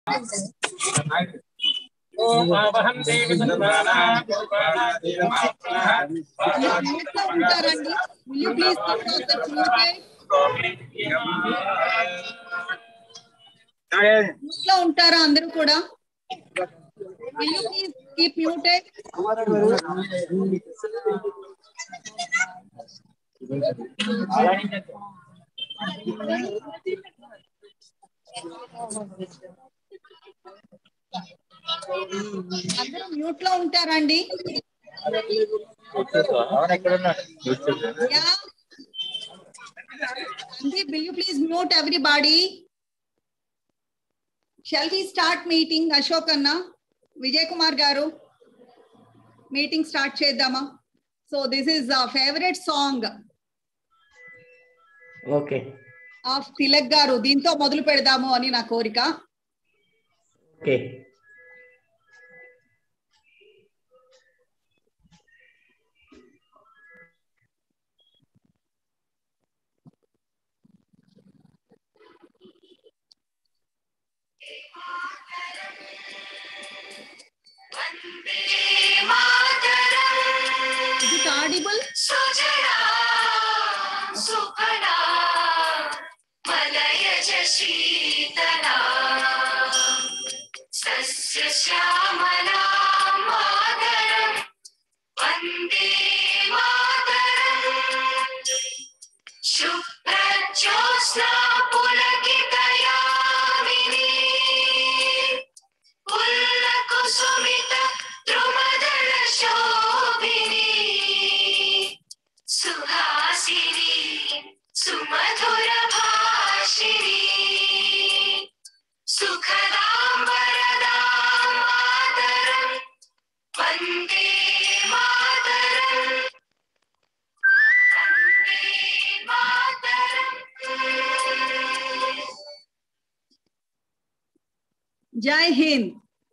ఓమావహం దేవి సర్వాణాం ఎట్లా ఉంటారండి Will you please come out the communicate? ఇంట్లో ఉంటారా అందరూ కూడా Will you please keep muted? అందరూ మ్యూట్ లో ఉంటారండి Yeah. Sandeep, will you please mute everybody? Shall we start meeting? Ashok Anna, Vijay Kumar Garu. Meeting start చేద్దామా so this is favourite song okay of Tilak garu దీంతో మొదలు పెడదాము అని నా కోరిక ఓకే ఇస్ ఇట్ ఆడిబుల్ సుజనా సుఫలా మలయజ శీతలా సస్య శ్యామలా మాతరం వందే మాతరం శుభ్రజ్యోత్స్నా పులకితయామిని పుల్లకుసుమిత ద్రుమదళ శోభిని సుహాసిని సుమధుర భాషిని సుఖదాం వరదాం మాతరం వందే మాతరం వందే మాతరం జై హింద్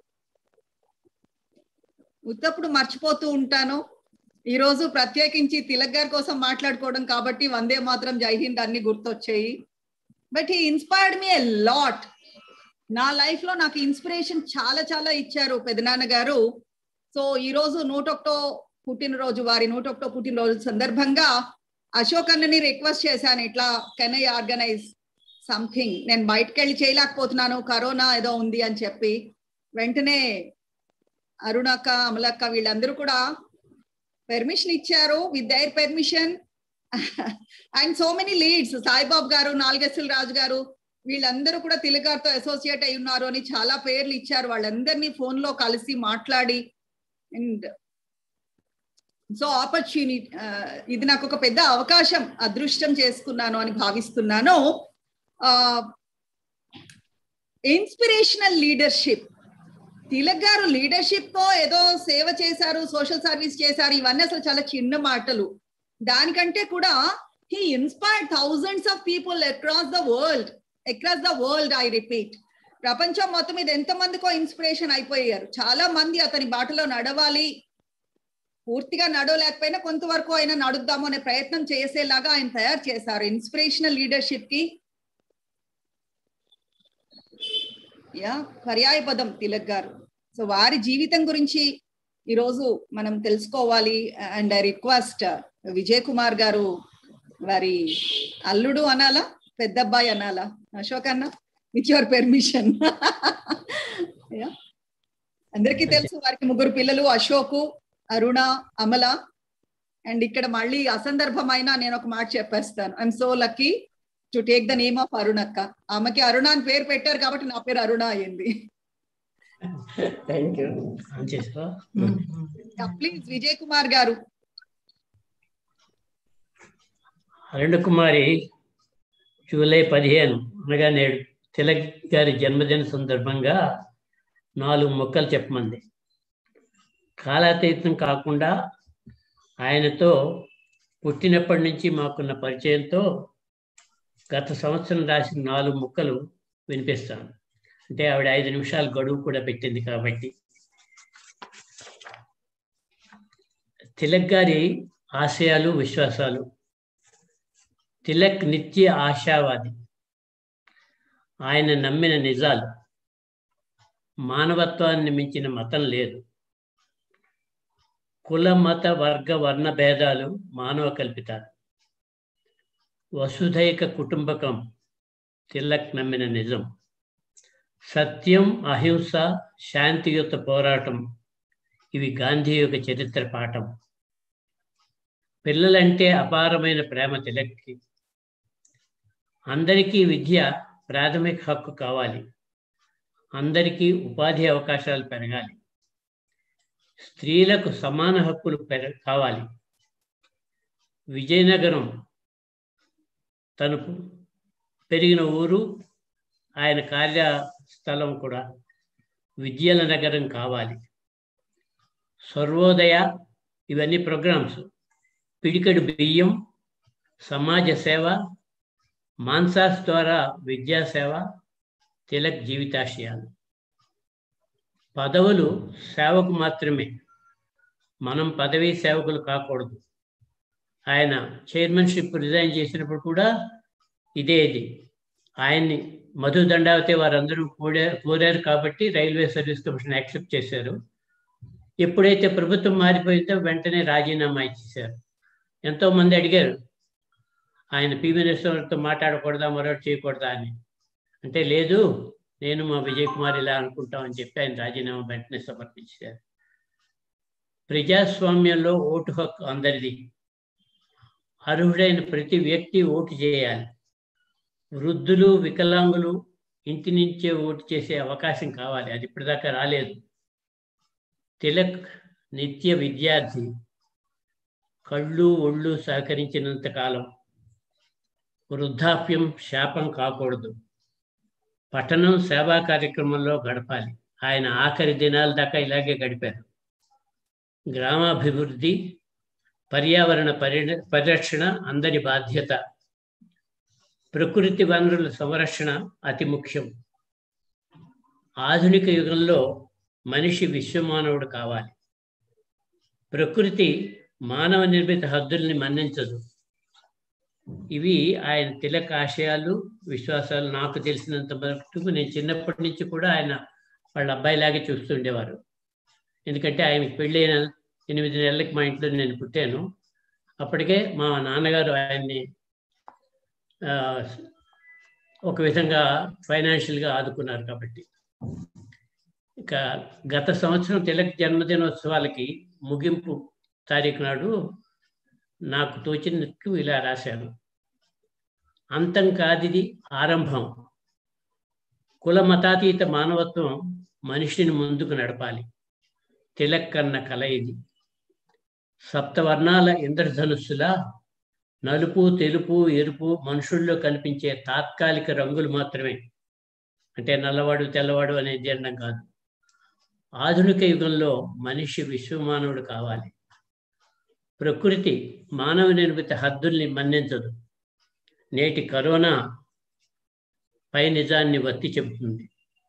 ఉత్తప్పుడు మర్చిపోతూ ఉంటాను ఈ రోజు ప్రత్యేకించి తిలక్ గారి కోసం మాట్లాడుకోవడం కాబట్టి వందే మాత్రం జై హింద్ అన్ని గుర్తొచ్చాయి బట్ ఈ ఇన్స్పైర్డ్ మీ ఎ లాట్ నా లైఫ్ లో నాకు ఇన్స్పిరేషన్ చాలా చాలా ఇచ్చారు పెదనాన్న గారు సో ఈ రోజు నూటొకటో పుట్టినరోజు వారి నూటొకటో పుట్టినరోజు సందర్భంగా అశోక్ అన్నని రిక్వెస్ట్ చేశాను ఇట్లా కెన్ ఐ ఆర్గనైజ్ సంథింగ్ నేను బయటకు వెళ్ళి చేయలేకపోతున్నాను కరోనా ఏదో ఉంది అని చెప్పి వెంటనే అరుణక్క అమలక్క వీళ్ళందరూ కూడా పెర్మిషన్ ఇచ్చారు with their permission and so many leads Saibabu garu Nalugesula రాజు గారు వీళ్ళందరూ కూడా తిలక్ గారితో అసోసియేట్ అయి ఉన్నారు అని చాలా పేర్లు ఇచ్చారు వాళ్ళందరినీ ఫోన్ లో కలిసి మాట్లాడి అండ్ సో ఆపర్చునిటీ ఇది నాకు ఒక పెద్ద అవకాశం అదృష్టం చేసుకున్నాను అని భావిస్తున్నాను ఇన్స్పిరేషనల్ లీడర్షిప్ తిలక్ గారు లీడర్షిప్ తో ఏదో సేవ చేశారు సోషల్ సర్వీస్ చేశారు ఇవన్నీ అసలు చాలా చిన్న మాటలు దానికంటే కూడా he inspired thousands of people across the world across the world I repeat ప్రపంచం మొత్తం మీద ఎంత మందికో ఇన్స్పిరేషన్ అయిపోయారు చాలా మంది అతని బాటలో నడవాలి పూర్తిగా నడవలేకపోయినా కొంతవరకు అయినా నడుద్దాము అనే ప్రయత్నం చేసేలాగా ఆయన తయారు చేశారు ఇన్స్పిరేషనల్ లీడర్షిప్ కి యా పర్యాయ పదం తిలక్ గారు సో వారి జీవితం గురించి ఈరోజు మనం తెలుసుకోవాలి and I request Vijay Kumar garu వారి అల్లుడు అనాలా పెద్దబ్బాయి అనాలా అశోక్ అన్న విత్ యువర్ పెర్మిషన్ అందరికీ తెలుసు వారికి ముగ్గురు పిల్లలు అశోకు అరుణ అమల అండ్ ఇక్కడ మళ్ళీ అసందర్భమైన నేను ఒక మాట చెప్పేస్తాను I'm so lucky to take the name of Aruna అక్క ఆమెకి అరుణ అని పేరు పెట్టారు కాబట్టి నా పేరు అరుణ అయింది థ్యాంక్ యూ చేసా please Vijay Kumar garu Aruna Kumari July పదిహేను అనగా నేడు తిలక్ గారి జన్మదిన సందర్భంగా నాలుగు మొక్కలు చెప్పమంది కాలాతీతం కాకుండా ఆయనతో పుట్టినప్పటి నుంచి మాకున్న పరిచయంతో గత సంవత్సరం రాసిన నాలుగు ముక్కలు వినిపిస్తాను అంటే ఆవిడ ఐదు నిమిషాలు గడువు కూడా పెట్టింది కాబట్టి తిలక్ గారి ఆశయాలు విశ్వాసాలు తిలక్ నిత్య ఆశావాది ఆయన నమ్మిన నిజాలు మానవత్వాన్ని మించిన మతం లేదు కుల మత వర్గ వర్ణ భేదాలు మానవ కల్పితాలు వసుధైక కుటుంబకం తిల్లక్ నమ్మిన నిజం సత్యం అహింస శాంతియుత పోరాటం ఇవి గాంధీ యొక్క చరిత్ర పాఠం పిల్లలంటే అపారమైన ప్రేమ తిలక్కి అందరికీ విద్య ప్రాథమిక హక్కు కావాలి అందరికీ ఉపాధి అవకాశాలు పెరగాలి స్త్రీలకు సమాన హక్కులు పెర కావాలి విజయనగరం తను పెరిగిన ఊరు ఆయన కార్యస్థలం కూడా విద్యల నగరం కావాలి సర్వోదయ ఇవన్నీ ప్రోగ్రామ్స్ పిడికడు బియ్యం సమాజ సేవ మాన్సాస్ ద్వారా విద్యాసేవ తిలక్ జీవితాశయాలు పదవులు సేవకు మాత్రమే మనం పదవీ సేవకులు కాకూడదు ఆయన చైర్మన్షిప్ రిజైన్ చేసినప్పుడు కూడా ఇదే ఇది ఆయన్ని మధు దండావతి వారందరూ కోడా కోరారు కాబట్టి రైల్వే సర్వీస్ కమిషన్ యాక్సెప్ట్ చేశారు ఎప్పుడైతే ప్రభుత్వం మారిపోయిందో వెంటనే రాజీనామా ఇచ్చేశారు ఎంతో మంది అడిగారు ఆయన పి మినిస్టర్తో మాట్లాడకూడదా మరొకటి చేయకూడదా అని అంటే లేదు నేను మా విజయ్ కుమార్ ఇలా అనుకుంటామని చెప్పి ఆయన రాజీనామా వెంటనే సమర్పించారు ప్రజాస్వామ్యంలో ఓటు హక్కు అందరిది అర్హుడైన ప్రతి వ్యక్తి ఓటు చేయాలి వృద్ధులు వికలాంగులు ఇంటి నుంచే ఓటు చేసే అవకాశం కావాలి అది ఇప్పటిదాకా రాలేదు తిలక్ నిత్య విద్యార్థి కళ్ళు ఒళ్ళు సహకరించినంత కాలం వృద్ధాప్యం శాపం కాకూడదు పట్టణం సేవా కార్యక్రమంలో గడపాలి ఆయన ఆఖరి దినాల దాకా ఇలాగే గడిపారు గ్రామాభివృద్ధి పర్యావరణ పరి పరిరక్షణ అందరి బాధ్యత ప్రకృతి వనరుల సంరక్షణ అతి ముఖ్యం ఆధునిక యుగంలో మనిషి విశ్వమానవుడు కావాలి ప్రకృతి మానవ నిర్మిత హద్దుల్ని మన్నించదు ఇవి ఆయన తిలక ఆశయాలు విశ్వాసాలు నాకు తెలిసినంత మటుకు నేను చిన్నప్పటి నుంచి కూడా ఆయన వాళ్ళ అబ్బాయిలాగే చూస్తుండేవారు ఎందుకంటే ఆయనకి పెళ్ళైన ఎనిమిది నెలలకి మా ఇంట్లో నేను పుట్టాను అప్పటికే మా నాన్నగారు ఆయన్ని ఆ, ఒక విధంగా ఫైనాన్షియల్గా ఆదుకున్నారు కాబట్టి ఇక గత సంవత్సరం తిలక్ జన్మదినోత్సవాలకి ముగింపు తారీఖు నాడు నాకు తోచినట్టు ఇలా రాశాను అంతం కాదిది ఆరంభం కుల మతాతీత మానవత్వం మనిషిని ముందుకు నడపాలి తిలక్ కన్న కల ఇది సప్తవర్ణాల ఇంద్రధనుస్సులా నలుపు తెలుపు ఎరుపు మనుషుల్లో కనిపించే తాత్కాలిక రంగులు మాత్రమే అంటే నల్లవాడు తెల్లవాడు అనే జెండం కాదు ఆధునిక యుగంలో మనిషి విశ్వమానవుడు కావాలి ప్రకృతి మానవ నిర్మిత హద్దుల్ని మన్నించదు నేటి కరోనా పై నిజాన్ని వత్తి చెబుతుంది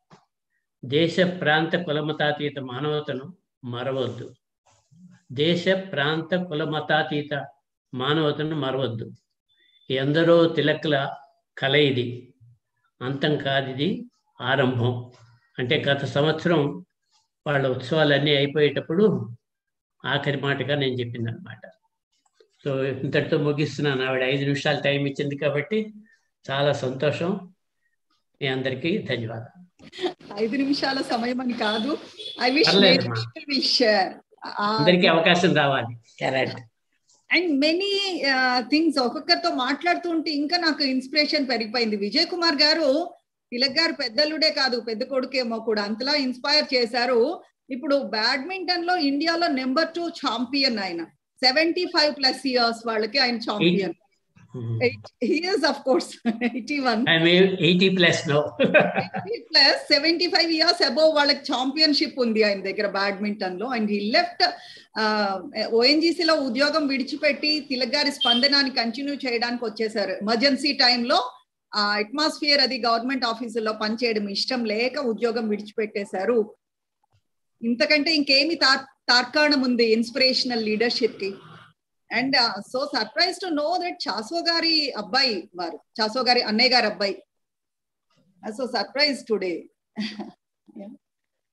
దేశ ప్రాంత కులమతాతీత మానవతను మరవద్దు దేశ ప్రాంత కులమతాతీత మానవతను మరవద్దు ఎందరో తిలక్ల కల ఇది అంతం కాదిది ఆరంభం అంటే గత సంవత్సరం వాళ్ళ ఉత్సవాలన్నీ అయిపోయేటప్పుడు ఆఖరి మాటగా నేను చెప్పింది అనమాట సో ఇంతటితో ముగిస్తున్నాను ఆవిడ ఐదు నిమిషాలు టైం ఇచ్చింది కాబట్టి చాలా సంతోషం మీ అందరికీ ధన్యవాదాలు ఐదు నిమిషాల సమయం అని కాదు ఐ విష్ పర్లేదమ్మా. విల్ షేర్ అందరికీ అవకాశం రావాలి కరెక్ట్ అండ్ మెనీ థింగ్స్ ఒక్కొక్కరితో మాట్లాడుతూ ఉంటే ఇంకా నాకు ఇన్స్పిరేషన్ పెరిగిపోయింది విజయ్ కుమార్ గారు తిలక్ గారు పెద్దలుడే కాదు పెద్ద కొడుకేమో కూడా అంతలా ఇన్స్పైర్ చేశారు ఇప్పుడు బ్యాడ్మింటన్ లో ఇండియాలో నెంబర్ టూ ఛాంపియన్ ఆయన సెవెంటీ ఫైవ్ ప్లస్ ఇయర్స్ వాళ్ళకి ఆయన champion years of course eighty one I'm eighty plus no plus seventy five years above వాళ్ళకి ఛాంపియన్షిప్ ఉంది ఆయన దగ్గర బ్యాడ్మింటన్ లో అండ్ హీ లెఫ్ట్ ఓఎన్జీసీలో ఉద్యోగం విడిచిపెట్టి తిలక్ గారి స్పందనాన్ని కంటిన్యూ చేయడానికి వచ్చేసారు ఎమర్జెన్సీ టైంలో ఆ అట్మాస్ఫియర్ అది గవర్నమెంట్ ఆఫీసుల్లో పనిచేయడం ఇష్టం లేక ఉద్యోగం విడిచిపెట్టేశారు ఇంతకంటే ఇంకేమి తార్ తార్కాణం ఉంది ఇన్స్పిరేషనల్ లీడర్షిప్ కి and so surprise to know that Chaso గారి అబ్బాయి వారు చాసో గారి అన్నయ్య గారి అబ్బాయి so surprise today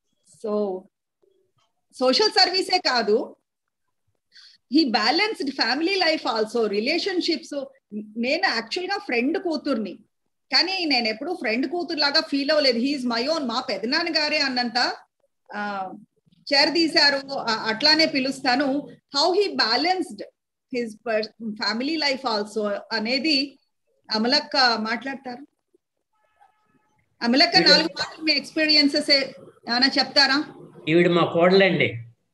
so social సర్వీసే కాదు he balanced family life also relationships నేను యాక్చువల్ గా ఫ్రెండ్ కూతుర్ని కానీ నేను ఎప్పుడు ఫ్రెండ్ కూతురు లాగా ఫీల్ అవ్వలేదు హీఈస్ మై ఓన్ మా పెదనాన్న గారే అన్నంత చేరదీశారు ఆ- అట్లానే పిలుస్తాను how he balanced his family life also అనేది అమలక్క మాట్లాడతారు అమలక్క నాలుగు మాటలు మీ ఎక్స్పీరియన్సెస్ ఏమైనా చెప్తారా ఈవిడ మా కోడలండి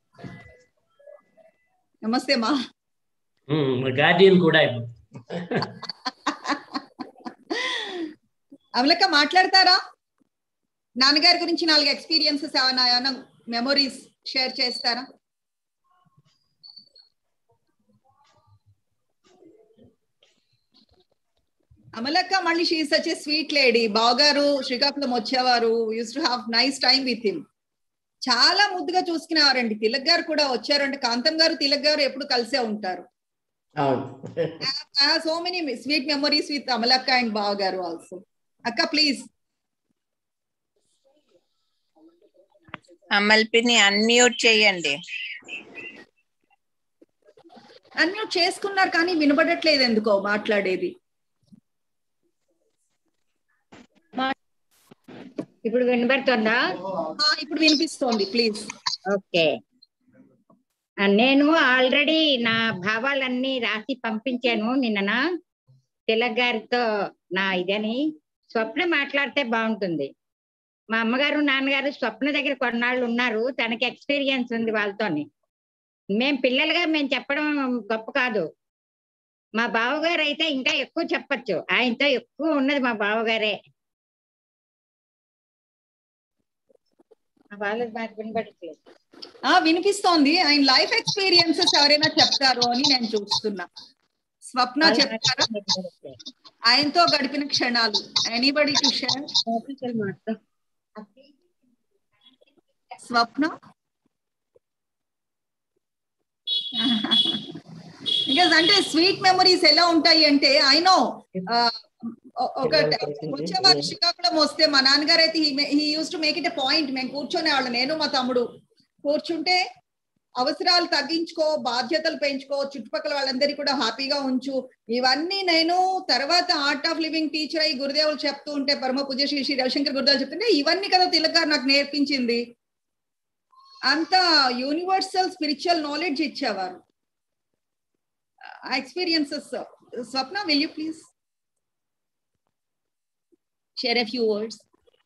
నమస్తే మా ఉమ్, మా గార్డియన్ కూడా ఇప్పుడు అమలక్క మాట్లాడతారా నాన్నగారి గురించి నాలుగు ఎక్స్పీరియన్సెస్ ఏమైనా ఏమైనా మెమొరీస్ షేర్ చేస్తారా అమలక్క మళ్ళీ she such a sweet lady బావగారు శ్రీకాకుళం వచ్చేవారు used to have nice time with him చాలా ముద్దుగా చూసుకునేవారండి తిలక్ గారు కూడా వచ్చారంటే కాంతం గారు తిలక్ గారు ఎప్పుడు కలిసే ఉంటారు అవును so many sweet memories with అమలక్క అండ్ బావ గారు ఆల్సో అక్క ప్లీజ్ అమల్పిని అన్మ్యూట్ చేయండి అన్మ్యూట్ చేసుకున్నారు కానీ వినబడట్లేదు ఎందుకో మాట్లాడేది ఇప్పుడు వినబడుతుందా ఆ, ఇప్పుడు వినిపిస్తోంది ప్లీజ్ ఓకే ఆ, నేను ఆల్రెడీ నా భావాలన్నీ రాసి పంపించాను నిన్న తిలక్ గారితో నా ఇదని స్వప్న మాట్లాడితే బాగుంటుంది మా అమ్మగారు నాన్నగారు స్వప్న దగ్గర కొన్నాళ్ళు ఉన్నారు తనకి ఎక్స్పీరియన్స్ ఉంది వాళ్ళతోని మేం పిల్లలుగా మేము చెప్పడం గొప్ప కాదు మా బావగారు అయితే ఇంకా ఎక్కువ చెప్పచ్చు ఆయనతో ఎక్కువ ఉన్నది మా బావగారే మా వాళ్ళకి బాగా వినబడట్లేదు ఆ వినిపిస్తోంది ఆయన లైఫ్ ఎక్స్పీరియన్సెస్ ఎవరైనా చెప్తారు అని నేను చూస్తున్నా స్వప్న చెప్తారా ఆయనతో గడిపిన క్షణాలు anybody to share Swapna because అంటే స్వీట్ మెమరీస్ ఎలా ఉంటాయి అంటే ఐ నో ఒక వచ్చేవారు శ్రీకాకుళం వస్తే మా నాన్నగారు అయితే he used to make it a point మేము కూర్చొనే వాళ్ళు నేను మా తమ్ముడు కూర్చుంటే అవసరాలు తగ్గించుకో బాధ్యతలు పెంచుకో చుట్టుపక్కల వాళ్ళందరినీ కూడా హ్యాపీగా ఉంచు ఇవన్నీ నేను తర్వాత ఆర్ట్ ఆఫ్ లివింగ్ టీచర్ అయ్యి గురుదేవులు చెప్తూ ఉంటే పరమ పూజ శ్రీ శ్రీ రవిశంకర్ గురుదేవులు చెప్తుంటే ఇవన్నీ కదా తిలక్ గారు నాకు నేర్పించింది అంత యూనివర్సల్ స్పిరిచువల్ నాలెడ్జ్ ఇచ్చేవారు experiences Swapna will you please share a few words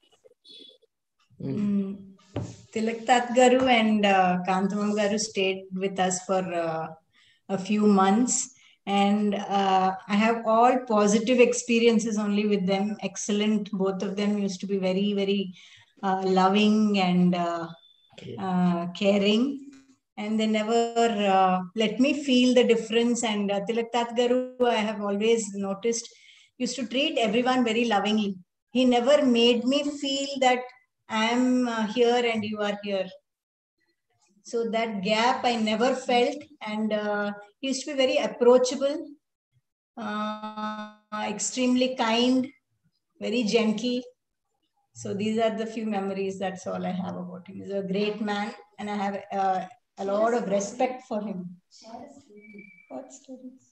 Mm. Tilak Tat Garu and uh, Kantamam Garu stayed with us for uh, a few months. And uh, I have all positive experiences only with them. Excellent. Both of them used to be very, very uh, loving and uh, uh, caring. And they never uh, let me feel the difference. And uh, Tilak Tat Garu, I have always noticed, used to treat everyone very lovingly. He never made me feel that I'm uh, here and you are here. So that gap I never felt, and uh, he used to be very approachable, uh, extremely kind, very gentle. So these are the few memories. That's all I have about him. He's a great man, and I have uh, a lot of respect for him. What stories?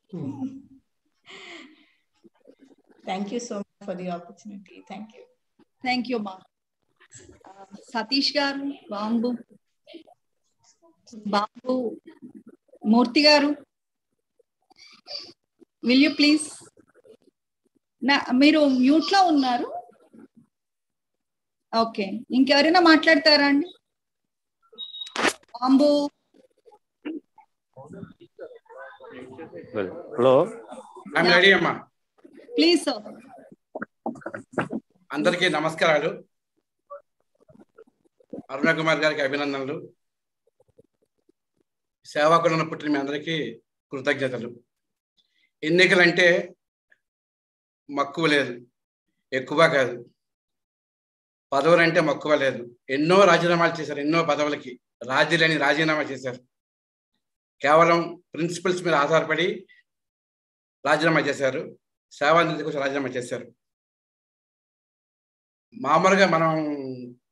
Thank you so much for the opportunity. Thank you. Thank you మా సతీష్ గారు bomb బాబు మూర్తి గారు will you please నా మీరు mute లో ఉన్నారు okay ఇంకెవరైనా మాట్లాడతారా అండి బాంబు హలో ఐఎమ్ రెడీ అమ్మా ప్లీజ్ సార్ అందరికీ నమస్కారాలు అరుణ కుమార్ గారికి అభినందనలు సేవాకులను పుట్టిన మీ అందరికీ కృతజ్ఞతలు ఎన్నికలంటే మక్కువ లేదు ఎక్కువ కాదు పదవులంటే మక్కువ లేదు ఎన్నో రాజీనామాలు చేశారు ఎన్నో పదవులకి రాజీలని రాజీనామా చేశారు కేవలం ప్రిన్సిపల్స్ మీద ఆధారపడి రాజీనామా చేశారు సేవానిధి కోసం రాజీనామా చేశారు మామూలుగా మనం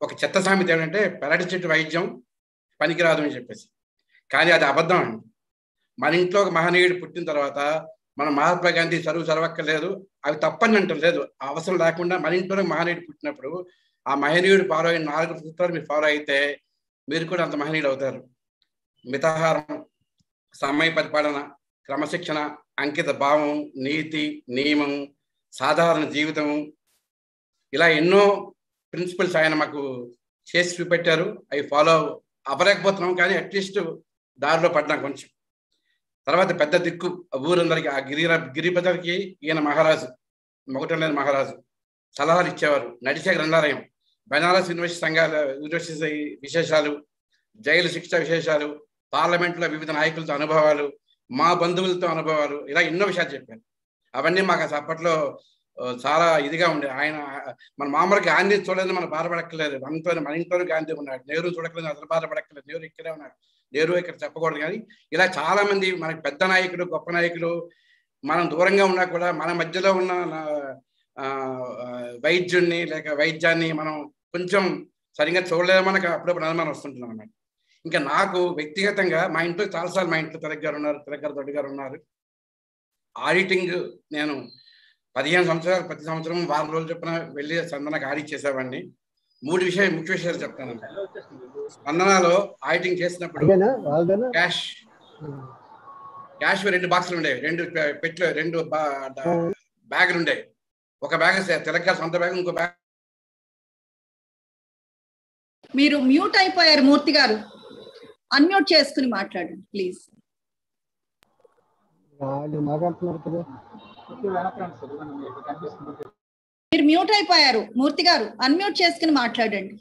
ఒక చెత్త సామెత ఏంటంటే పెరటి చెట్టు వైద్యం పనికిరాదు అని చెప్పేసి కానీ అది అబద్ధం అండి మన ఇంట్లో ఒక మహనీయుడు పుట్టిన తర్వాత మన మహాత్మా గాంధీ చదువు చదవక్కర్లేదు అవి తప్పని అంటాం లేదు ఆ అవసరం లేకుండా మన ఇంట్లో మహనీయుడు పుట్టినప్పుడు ఆ మహనీయుడు ఫాలో అయిన నాలుగు సూత్రాలు మీరు ఫాలో అయితే మీరు కూడా అంత మహనీయుడు అవుతారు మితాహారం సమయ పరిపాలన క్రమశిక్షణ అంకిత భావం నీతి నియమం సాధారణ జీవితం ఇలా ఎన్నో ప్రిన్సిపల్స్ ఆయన మాకు చేసి చూపెట్టారు అవి ఫాలో అవ్వలేకపోతున్నాం కానీ అట్లీస్ట్ దారిలో పడ్డాం కొంచెం తర్వాత పెద్ద దిక్కు ఊరందరికి ఆ గిరి గిరిపదరికి ఈయన మహారాజు మొగటం లేని మహారాజు సలహాలు ఇచ్చేవారు నడిచే గ్రంథాలయం బెనారస్ యూనివర్సిటీ సంఘాల యూనివర్సిటీ విశేషాలు జైలు శిక్ష విశేషాలు పార్లమెంట్లో వివిధ నాయకులతో అనుభవాలు మా బంధువులతో అనుభవాలు ఇలా ఎన్నో విషయాలు చెప్పారు అవన్నీ మాకు అసలు అప్పట్లో ఆ, చాలా ఇదిగా ఉండే ఆయన మన మామూలు గాంధీ చూడలేదు మనం బాధపడక్కలేదు మనతో మన ఇంట్లో గాంధీ ఉన్నాడు నెహ్రూ చూడక్కలేదు అసలు బాధపడక్కలేదు నెహ్రూ ఇక్కడే ఉన్నాడు నెహ్రూ ఇక్కడ చెప్పకూడదు కానీ ఇలా చాలా మంది మనకి పెద్ద నాయకులు గొప్ప నాయకులు మనం దూరంగా ఉన్నా కూడా మన మధ్యలో ఉన్న ఆ, ఆ, వైద్యుడిని లేక వైద్యాన్ని మనం కొంచెం సరిగ్గా చూడలేమో మనకు అప్పుడప్పుడు అనుమానం వస్తుంటుంది అన్నమాట ఇంకా నాకు వ్యక్తిగతంగా మా ఇంట్లో చాలాసార్లు మా ఇంట్లో తిలక్ గారు ఉన్నారు తిలక్ గారు దొడ్డి గారు ఉన్నారు ఆడిటింగ్ నేను పదిహేను సంవత్సరాలు ప్రతి సంవత్సరం వారం రోజులు చొప్పున వెళ్ళి స్పందనకు ఆడిట్ చేసేవాడిని మూడు విషయాలు ముఖ్య విషయాలు చెప్తాను స్పందనలో ఆడిటింగ్ చేసినప్పుడు అదేనా వాళ్ళదేనా క్యాష్ క్యాష్ రెండు బాక్సులు ఉండేవి రెండు పె- పెట్లు రెండు బా- డ- బ్యాగులు ఉండేవి ఒక బ్యాగ్ తెలంగాణ సొంత బ్యాగ్ ఇంకో బ్యాగ్ మీరు మ్యూట్ అయిపోయారు మూర్తి గారు అన్మ్యూట్ చేసుకుని మాట్లాడండి ప్లీజ్ వాళ్ళు మాట్లాడుతున్నారు కదా మీరు మ్యూట్ అయిపోయారు మూర్తి గారు అన్మ్యూట్ చేసుకుని మాట్లాడండి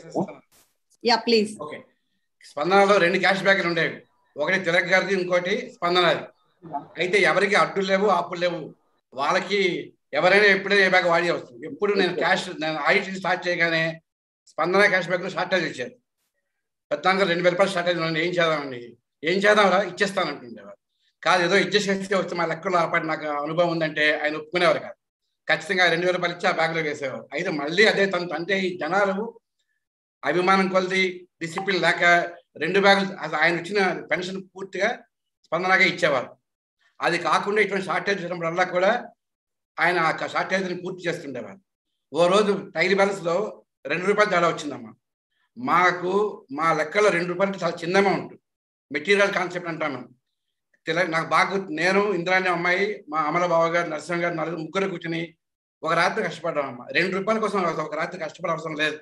యా ప్లీజ్ ఓకే స్పందనలో రెండు క్యాష్ బ్యాగులు ఉండేవి ఒకటి తిలక్ గారిది ఇంకోటి స్పందనది అయితే ఎవరికి అడ్డులు లేవు ఆపులు లేవు వాళ్ళకి ఎవరైనా ఎప్పుడే ఏ బ్యాగ్ వాడి వస్తుంది ఎప్పుడు నేను క్యాష్ నేను ఆడిటింగ్ స్టార్ట్ చేయగానే స్పందన క్యాష్ బ్యాగ్ షార్టేజ్ ఇచ్చారు పెద్దాక రెండు వేల రూపాయలు షార్టేజ్ ఉంది ఏం చేద్దామండి ఏం చేద్దాంరా ఇచ్చేస్తానంటుండేవారు కాదు ఏదో ఇచ్చేసేస్తే వస్తే మా లెక్కలో ఆపడి నాకు అనుభవం ఉందంటే ఆయన ఒప్పుకునేవారు కాదు ఖచ్చితంగా రెండు వేల రూపాయలు ఇచ్చి ఆ బ్యాగ్లో వేసేవారు అయితే మళ్ళీ అదే తను అంటే ఈ జనాలు అభిమానం కొలది డిసిప్లిన్ లేక రెండు బ్యాగులు అసలు ఆయన ఇచ్చిన పెన్షన్ పూర్తిగా స్పందనగా ఇచ్చేవారు అది కాకుండా ఇటువంటి షార్టేజ్ వచ్చినప్పుడల్లా కూడా ఆయన ఆ షార్టేజ్ని పూర్తి చేస్తుండేవారు ఓ రోజు టైల్ బ్యాలెన్స్ లో రెండు రూపాయలు తేడా వచ్చిందమ్మా మాకు మా లెక్కలో రెండు రూపాయలు చాలా చిన్న అమౌంట్ మెటీరియల్ కాన్సెప్ట్ అంటాం మేము తెల- నాకు బాగా గుర్తు- నేను ఇంద్రాణి అమ్మాయి మా అమల బావ గారు నరసింహ గారు నలుగురు ముగ్గురు కూర్చుని ఒక రాత్రి కష్టపడ్డాం అమ్మ రెండు రూపాయల కోసం ఒక రాత్రి కష్టపడే అవసరం లేదు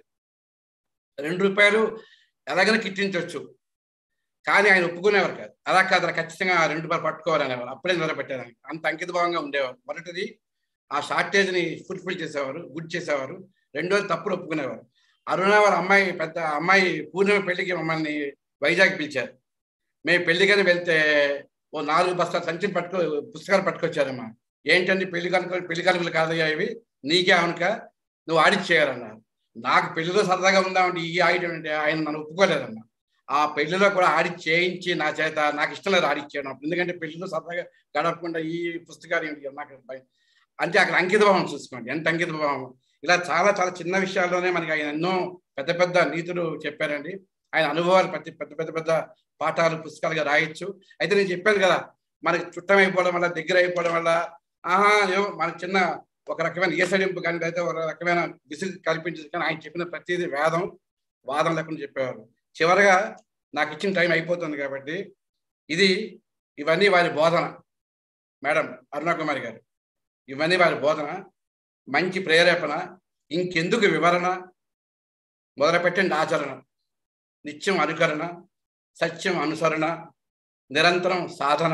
రెండు రూపాయలు ఎలాగైనా కిట్టించవచ్చు కానీ ఆయన ఒప్పుకునేవారు కాదు అలా కాదు అలా ఖచ్చితంగా ఆ రెండు రూపాయలు పట్టుకోవాలి అనేవారు అప్పుడే నిలబెట్టారు ఆయన. అంత అంకిత భావంగా ఉండేవారు మొదటిది ఆ షార్టేజ్ని ఫుల్ఫిల్ చేసేవారు గుడ్ చేసేవారు రెండోది తప్పులు ఒప్పుకునేవారు అరుణ వాళ్ళ అమ్మాయి పెద్ద అమ్మాయి పూర్ణిమ పెళ్లికి మమ్మల్ని వైజాగ్ పిలిచారు మేము పెళ్లికని వెళ్తే ఓ నాలుగు బస్తాలు సంచిని పట్టుకో పుస్తకాలు పట్టుకొచ్చారమ్మా ఏంటండి పెళ్లి కనుక పెళ్లి కనుకలు కాదయ్యా ఇవి నీకే అవునుక నువ్వు ఆడిట్ చేయాలన్నారు నాకు పెళ్లిలో సరదాగా ఉందామంటే ఈ ఆడిట్ అంటే ఆయన నన్ను ఒప్పుకోలేదమ్మా ఆ పెళ్లిలో కూడా ఆడిట్ చేయించి నా చేత నాకు ఇష్టం లేదు ఆడిట్ చేయడం ఎందుకంటే పెళ్లిలో సరదాగా గడపకుండా ఈ పుస్తకాలు ఏంటి నాకు భయం. అంటే అక్కడ అంకిత భావం చూసుకోండి ఎంత అంకిత భావం ఇలా చాలా చాలా చిన్న విషయాల్లోనే మనకి ఆయన ఎన్నో పెద్ద పెద్ద నీతులు చెప్పారండి ఆయన అనుభవాలు ప్రతి పెద్ద పెద్ద పెద్ద పాఠాలు పుస్తకాలుగా రాయొచ్చు అయితే నేను చెప్పాను కదా మనకి చుట్టం అయిపోవడం వల్ల దగ్గర అయిపోవడం వల్ల ఆహా ఏమో మనకి చిన్న ఒక రకమైన ఈసడింపు కానీ అయితే ఒక రకమైన విసుగు కల్పించదు కానీ ఆయన చెప్పిన ప్రతిదీ వేదం వాదం లేకుండా చెప్పేవారు చివరగా నాకు ఇచ్చిన టైం అయిపోతుంది కాబట్టి ఇది ఇవన్నీ వారి బోధన మేడం అరుణకుమారి గారు ఇవన్నీ వారి బోధన మంచి ప్రేరేపణ ఇంకెందుకు వివరణ మొదలుపెట్టండి ఆచరణ నిత్యం అనుకరణ సత్యం అనుసరణ నిరంతరం సాధన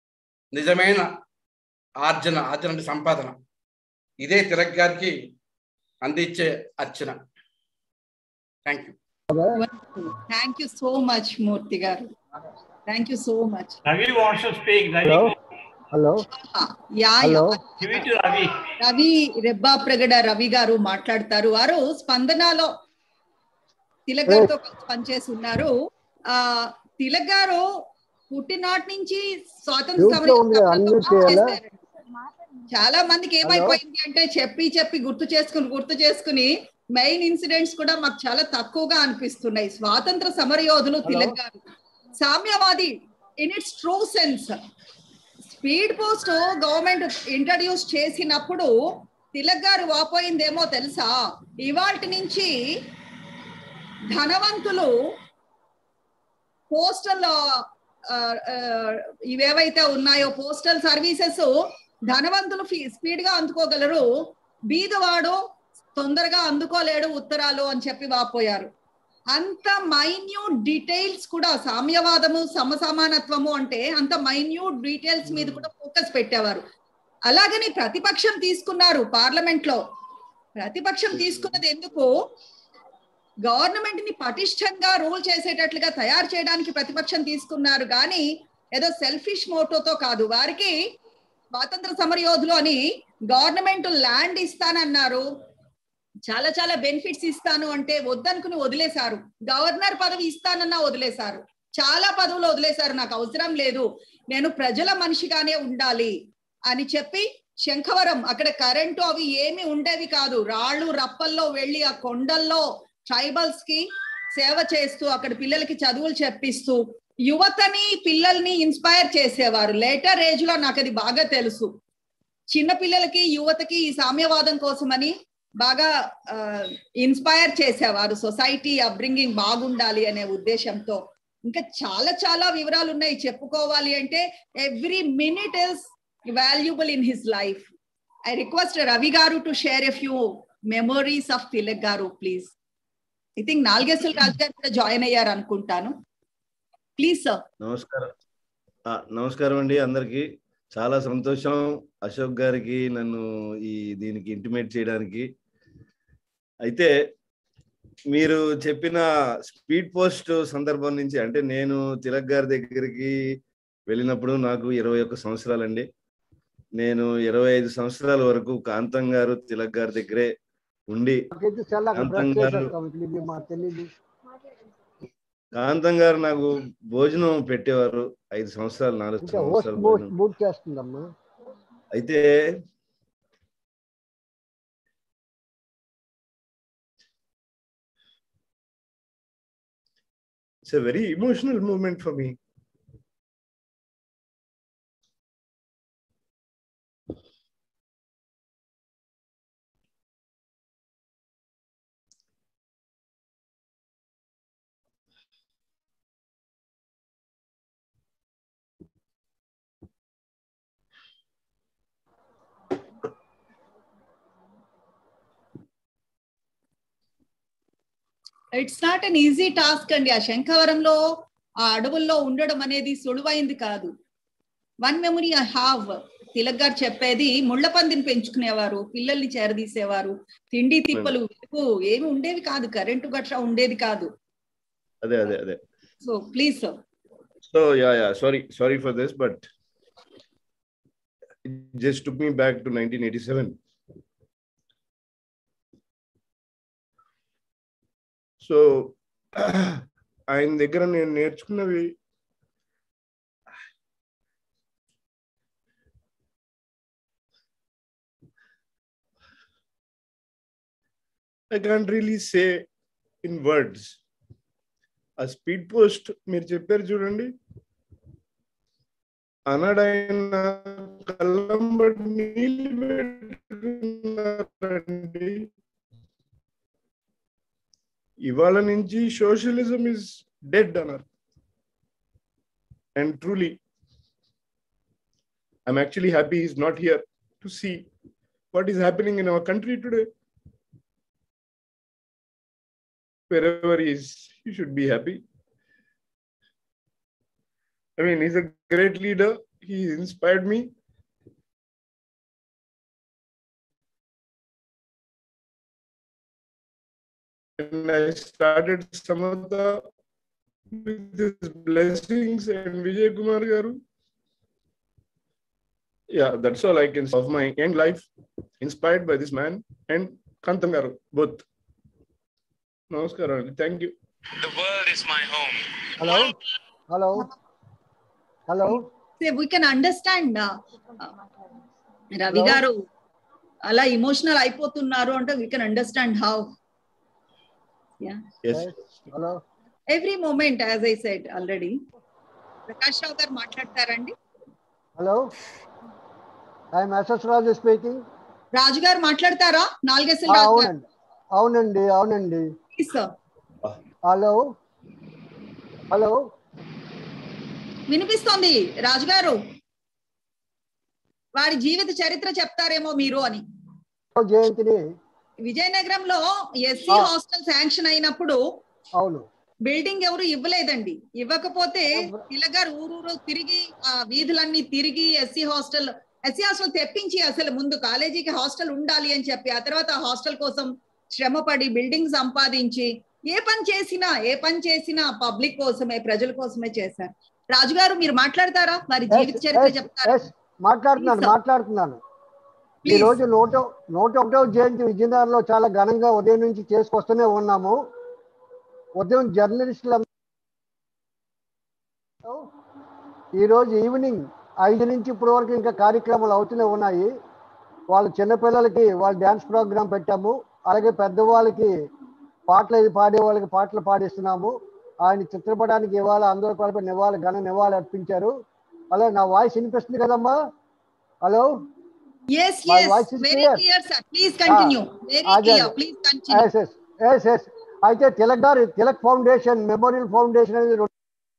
నిజమైన ఆర్జన ఆర్జన అంటే సంపాదన ఇదే తిలక్ గారికి అందించే అర్చన thank you thank you so much Murthy garu thank you so much Ravi wants to speak. Ravi, hello hello ya hello give it to Ravi. Ravi Rebbapragada Ravi garu మాట్లాడతారు వారు స్పందనలో తిలక్ గారితో కలిసి పనిచేసి ఉన్నారు ఆ తిలక్ గారు పుట్టినాటి నుంచి స్వాతంత్ర Mute లో సమర ఉంది కదా, యోధులతో unmute చేయాలా? పనిచేశారు. చాలా మందికి ఏమైపోయింది అంటే చెప్పి చెప్పి గుర్తు చేసుకుని గుర్తు చేసుకుని మెయిన్ ఇన్సిడెంట్స్ కూడా మాకు చాలా తక్కువగా అనిపిస్తున్నాయి స్వాతంత్ర సమరయోధులు తిలక్ గారు సామ్యవాది in its true sense speed post government introduce చేసినప్పుడు తిలక్ గారు వాపోయిందేమో తెలుసా ఇవాల్టి నుంచి ధనవంతులు పోస్టల్ ఇవేవైతే ఉన్నాయో పోస్టల్ సర్వీసెస్ ధనవంతులు స్పీడ్ గా అందుకోగలరు బీదవాడు తొందరగా అందుకోలేడు ఉత్తరాలు అని చెప్పి వాపోయారు అంత మైన్యూట్ డీటెయిల్స్ కూడా సామ్యవాదము సమసమానత్వము అంటే అంత మైన్యూట్ డీటెయిల్స్ మీద కూడా ఫోకస్ పెట్టేవారు అలాగని ప్రతిపక్షం తీసుకున్నారు పార్లమెంట్ లో ప్రతిపక్షం తీసుకున్నది ఎందుకు గవర్నమెంట్ ని పటిష్టంగా రూల్ చేసేటట్లుగా తయారు చేయడానికి ప్రతిపక్షం తీసుకున్నారు కానీ ఏదో సెల్ఫిష్ మోటోతో కాదు వారికి స్వాతంత్ర సమరయోధులు అని గవర్నమెంట్ ల్యాండ్ ఇస్తానన్నారు చాలా చాలా బెనిఫిట్స్ ఇస్తాను అంటే వద్దనుకుని వదిలేశారు గవర్నర్ పదవి ఇస్తానన్నా వదిలేశారు చాలా పదవులు వదిలేశారు నాకు అవసరం లేదు నేను ప్రజల మనిషిగానే ఉండాలి అని చెప్పి శంఖవరం అక్కడ కరెంటు అవి ఏమి ఉండేవి కాదు రాళ్ళు రప్పల్లో వెళ్ళి ఆ కొండల్లో ట్రైబల్స్ కి సేవ చేస్తూ అక్కడ పిల్లలకి చదువులు చెప్పిస్తూ యువతని పిల్లల్ని ఇన్స్పైర్ చేసేవారు లేటర్ ఏజ్ లో నాకు అది బాగా తెలుసు చిన్న పిల్లలకి యువతకి ఈ సామ్యవాదం కోసమని బాగా ఇన్స్పైర్ చేసేవారు సొసైటీ అప్బ్రింగింగ్ బాగుండాలి అనే ఉద్దేశంతో ఇంకా చాలా చాలా వివరాలు ఉన్నాయి చెప్పుకోవాలి అంటే every minute is valuable in his life I request Ravi garu to share a few memories of Tilak garu please I think Nalugesula Raju garu కూడా జాయిన్ అయ్యారు అనుకుంటాను ప్లీజ్ సార్ నమస్కారం ఆ, నమస్కారం అండి అందరికి చాలా సంతోషం అశోక్ గారికి నన్ను ఈ దీనికి ఇంటిమేట్ చేయడానికి అయితే మీరు చెప్పిన స్పీడ్ పోస్ట్ సందర్భం నుంచి అంటే నేను తిలక్ గారి దగ్గరికి వెళ్ళినప్పుడు నాకు ఇరవై ఒక్క సంవత్సరాలండి నేను ఇరవై ఐదు సంవత్సరాల వరకు కాంతం గారు తిలక్ గారి దగ్గరే ఉండి మాకైతే చాలా కాంతం బ్రష్ గారు చేసేస్తాం ఇది మాకు తెలియదు కాంతం గారు నాకు భోజనం పెట్టేవారు ఐదు సంవత్సరాలు నాలుగు ఇంకా హోస్ట్ సంవత్సరాలు బూట్ భోజనం బూట్ చేస్తుందమ్మా అయితే it's a very emotional moment for me it's not an easy task అండి ఆ శంఖవరంలో ఆ అడవుల్లో ఉండడం అనేది సులువైంది కాదు one memory I have Tilak garu చెప్పేది ముళ్ళ పందిని పెంచుకునేవారు పిల్లల్ని చేరదీసేవారు తిండి తిప్పలు వెలుగు ఏమి ఉండేవి కాదు కరెంటు గట్రా ఉండేది కాదు అదే అదే అదే so please sir so ya ya sorry sorry for this but just took me back to nineteen eighty seven so ఆయన దగ్గర నేను నేర్చుకున్నవి I can't really say in words ఆ స్పీడ్ పోస్ట్ మీరు చెప్పారు చూడండి అనడైన కళ్ళంబడి నీళ్ళు పెట్టుకున్నారండి ఇవాళ నుంచి సోషలిజం ఇస్ డెడ్ అన్నారు and truly I'm actually happy is not here to see what is happening in our country today wherever he is, he should be happy. I mean, he's a great leader. He inspired me. And I started Samatha with his blessings and Vijay Kumar Garu. Yeah, that's all I can say of my young life, inspired by this man and Kantam Garu, both. Namaskaram. Thank you. The world is my home. Hello hello hello we can understand Ravi Hello? Garu అలా emotional అయిపోతున్నారు అంటే we can understand how Yeah. Yes. Hello every moment as I said already Prakash Rao garu మాట్లాడతారండి hello I'm SS Raju speaking Raju garu మాట్లాడతారా నాలుగేసలు రాజు గారు అవునండి అవునండి అవునండి please sir hello hello వినిపిస్తోంది రాజు గారు వారి జీవిత చరిత్ర చెప్తారేమో మీరు అని జయంతిని విజయనగరంలో ఎస్సీ ఆ. హాస్టల్ శాంక్షన్ అయినప్పుడు అవును బిల్డింగ్ ఎవరు ఇవ్వలేదండి ఇవ్వకపోతే పిల్లగారు ఊరూరు తిరిగి ఆ వీధులన్నీ తిరిగి ఎస్సీ హాస్టల్ ఎస్సీ హాస్టల్ తెప్పించి అసలు ముందు కాలేజీకి హాస్టల్ ఉండాలి అని చెప్పి ఆ తర్వాత ఆ హాస్టల్ కోసం శ్రమపడి బిల్డింగ్ సంపాదించి ఏ పని చేసినా ఏ పని చేసినా పబ్లిక్ కోసమే ప్రజల కోసమే చేశారు రాజుగారు మీరు మాట్లాడతారా వారి జీవిత చరిత్ర చెప్తారా ఎస్ మాట్లాడుతున్నాను Please, sir. మాట్లాడుతున్నాను ఈ Please. రోజు నూట నూట ఒకటో జయంతి విజయనగరంలో చాలా ఘనంగా ఉదయం నుంచి చేసుకొస్తూనే ఉన్నాము ఉదయం జర్నలిస్టుల ఈ రోజు ఈవినింగ్ ఐదు నుంచి ఇప్పటి వరకు ఇంకా కార్యక్రమాలు అవుతూనే ఉన్నాయి వాళ్ళ చిన్నపిల్లలకి వాళ్ళ డ్యాన్స్ ప్రోగ్రామ్ పెట్టాము అలాగే పెద్దవాళ్ళకి పాటలు అది పాడే వాళ్ళకి పాటలు పాడిస్తున్నాము ఆయన చిత్రపటానికి ఇవాళ అందరూ కలిపి నివాళి ఘన నివాళి అర్పించారు హలో నా వాయిస్ వినిపిస్తుంది కదమ్మా hello yes My yes voice is very clear. Clear sir please continue very అదే, క్లియర్ అదే. Please continue yes yes yes yes అయితే తిలక్ గారు తిలక్ ఫౌండేషన్ మెమోరియల్ ఫౌండేషన్ అనేది రెండు-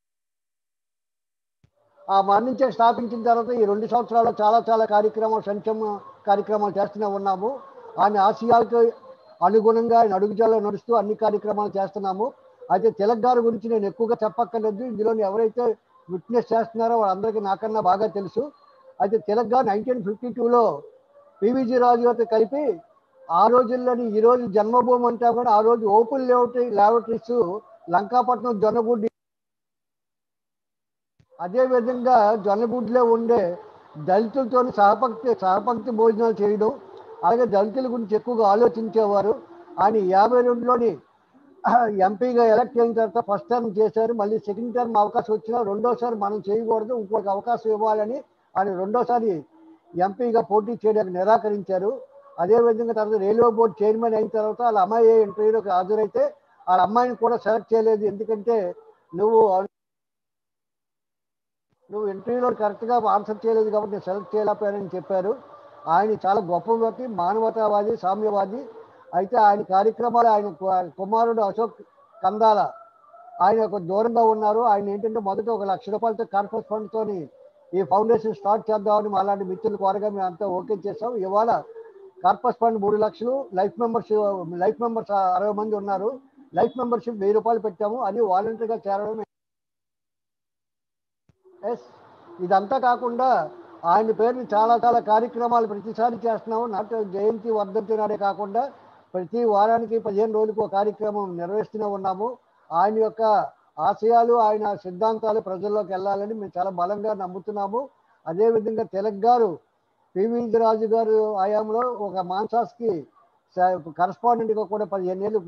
ఆ మరణించే స్థాపించిన తర్వాత ఈ రెండు సంవత్సరాలు చాలా చాలా కార్యక్రమాలు సంక్షేమ కార్యక్రమాలు చేస్తూనే ఉన్నాము ఆయన ఆశయాలకు అనుగుణంగా ఆయన అడుగుజాలో నడుస్తూ అన్ని కార్యక్రమాలు చేస్తున్నాము అయితే తిలక్ గారి గురించి నేను ఎక్కువగా చెప్పక్కర్లేదు ఇందులో ఎవరైతే విట్నెస్ చేస్తున్నారో వాళ్ళందరికీ నాకన్నా బాగా తెలుసు అయితే తిలక్ గారు నైన్టీన్ ఫిఫ్టీ టూలో పివిజి రాజు గారితో కలిపి ఆ రోజుల్లోని ఈ రోజు జన్మభూమి అంటా కూడా ఆ రోజు ఓపెన్ లేవటరీ ల్యాబొరేటరీస్ లంకాపట్నం జొన్నగుడ్డి అదే విధంగా జొన్నగుడ్లో ఉండే దళితులతో సహపంక్తి సహపంక్తి భోజనాలు చేయడం అలాగే దళితుల గురించి ఎక్కువగా ఆలోచించేవారు ఆయన యాభై రెండులోని ఎంపీగా ఎలక్ట్ అయిన తర్వాత ఫస్ట్ టర్మ్ చేశారు మళ్ళీ సెకండ్ టర్మ్ అవకాశం వచ్చినా రెండోసారి మనం చేయకూడదు ఇంకొక అవకాశం ఇవ్వాలని ఆయన రెండోసారి ఎంపీగా పోటీ చేయడానికి నిరాకరించారు అదేవిధంగా తర్వాత రైల్వే బోర్డు చైర్మన్ అయిన తర్వాత వాళ్ళ అమ్మాయి ఇంటర్వ్యూలోకి హాజరైతే వాళ్ళ అమ్మాయిని కూడా సెలెక్ట్ చేయలేదు ఎందుకంటే నువ్వు నువ్వు ఇంటర్వ్యూలో కరెక్ట్గా ఆన్సర్ చేయలేదు కాబట్టి నేను సెలెక్ట్ చేయలేకపోయానని చెప్పారు ఆయన చాలా గొప్ప వ్యక్తి మానవతావాది సామ్యవాది అయితే ఆయన కార్యక్రమాలు ఆయన కు- కుమారుడు అశోక్ కందాల ఆయన ఒక దూరంగా ఉన్నారు ఆయన ఏంటంటే మొదట ఒక లక్ష రూపాయలతో కార్పొరేట్ ఫండ్తోని ఈ ఫౌండేషన్ స్టార్ట్ చేద్దామని మా లాంటి మిత్రులు కోరగా మేము అంతా ఓకే చేసాం ఇవాళ కార్పస్ ఫండ్ మూడు లక్షలు లైఫ్ మెంబర్స్ లైఫ్ మెంబర్స్ అరవై మంది ఉన్నారు లైఫ్ మెంబర్షిప్ వెయ్యి రూపాయలు పెట్టాము అది వాలంటీర్గా చేరడం ఎస్ ఇదంతా కాకుండా ఆయన పేరుని చాలా చాలా కార్యక్రమాలు ప్రతిసారి చేస్తున్నాము నాట్ జయంతి వర్ధంతి నాడే కాకుండా ప్రతి వారానికి పదిహేను రోజులకు ఒక కార్యక్రమం నిర్వహిస్తూనే ఉన్నాము ఆయన యొక్క ఆశయాలు ఆయన సిద్ధాంతాలు ప్రజల్లోకి వెళ్ళాలని మేము చాలా బలంగా నమ్ముతున్నాము అదేవిధంగా తెలక్ గారు పివి రాజు గారు ఆయాంలో ఒక మాన్సాస్కి కరస్పాండెంట్గా కూడా పదిహేను ఏళ్ళు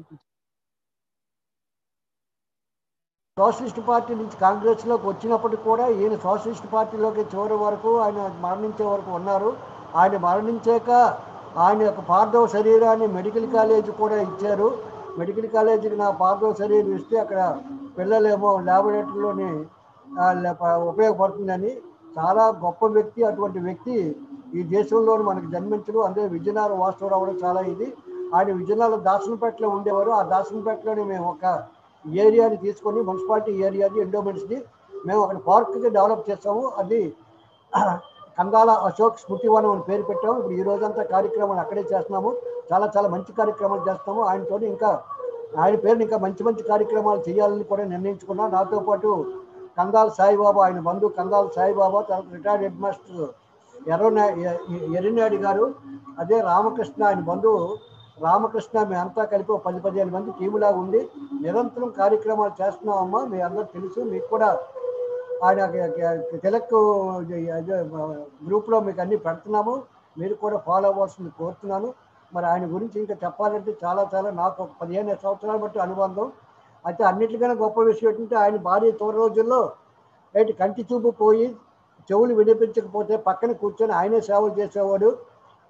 సోషలిస్ట్ పార్టీ నుంచి కాంగ్రెస్లోకి వచ్చినప్పటికి కూడా ఈయన సోషలిస్ట్ పార్టీలోకి చివరి వరకు ఆయన మరణించే వరకు ఉన్నారు ఆయన మరణించాక ఆయన యొక్క పార్థవ శరీరాన్ని మెడికల్ కాలేజ్ కూడా ఇచ్చారు మెడికల్ కాలేజీకి నా పార్థవ శరీరం ఇస్తే అక్కడ పిల్లలేమో ల్యాబొరేటరీలోని ఆ, లే- ప- ఉపయోగపడుతుందని చాలా గొప్ప వ్యక్తి అటువంటి వ్యక్తి ఈ దేశంలో మనకు జన్మించడు అందుకే విజయనగరం వాస్తవం అవ్వడం చాలా ఇది ఆయన విజయనగరం దాసనపేటలో ఉండేవారు ఆ దాసనపేటలోని మేము ఒక ఏరియాని తీసుకొని మున్సిపాలిటీ ఏరియాని ఎండోమెంట్స్ని మేము అక్కడ పార్క్కి డెవలప్ చేస్తాము అది కందాల అశోక్ స్మృతివనం అని పేరు పెట్టాము ఇప్పుడు ఈ రోజంతా కార్యక్రమాలు అక్కడే చేస్తున్నాము చాలా చాలా మంచి కార్యక్రమాలు చేస్తాము ఆయనతో ఇంకా ఆయన పేరుని ఇంకా మంచి మంచి కార్యక్రమాలు చేయాలని కూడా నిర్ణయించుకున్నాం నాతో పాటు కందాల సాయిబాబా ఆయన బంధువు కందాల సాయిబాబా తర్వాత రిటైర్డ్ హెడ్ మాస్టర్ ఎర్రనా ఎర్రనాయుడు గారు అదే రామకృష్ణ ఆయన బంధువు రామకృష్ణ మేమంతా కలిపి ఒక పది పదిహేను మంది టీములాగా ఉండి నిరంతరం కార్యక్రమాలు చేస్తున్నామమ్మా మీ అందరూ తెలుసు మీకు కూడా ఆయన తిలక్ గ్రూప్లో మీకు అన్ని పెడుతున్నాము మీరు కూడా ఫాలో అవ్వాల్సింది కోరుతున్నాను మరి ఆయన గురించి ఇంకా చెప్పాలంటే చాలా చాలా నాకు ఒక పదిహేను సంవత్సరాలు బట్టి అనుబంధం అయితే అన్నిటికన్నా గొప్ప విషయం ఏంటంటే ఆయన భార్య తోడు రోజుల్లో ఏంటి కంటి చూపు పోయి చెవులు వినిపించకపోతే పక్కన కూర్చొని ఆయనే సేవలు చేసేవాడు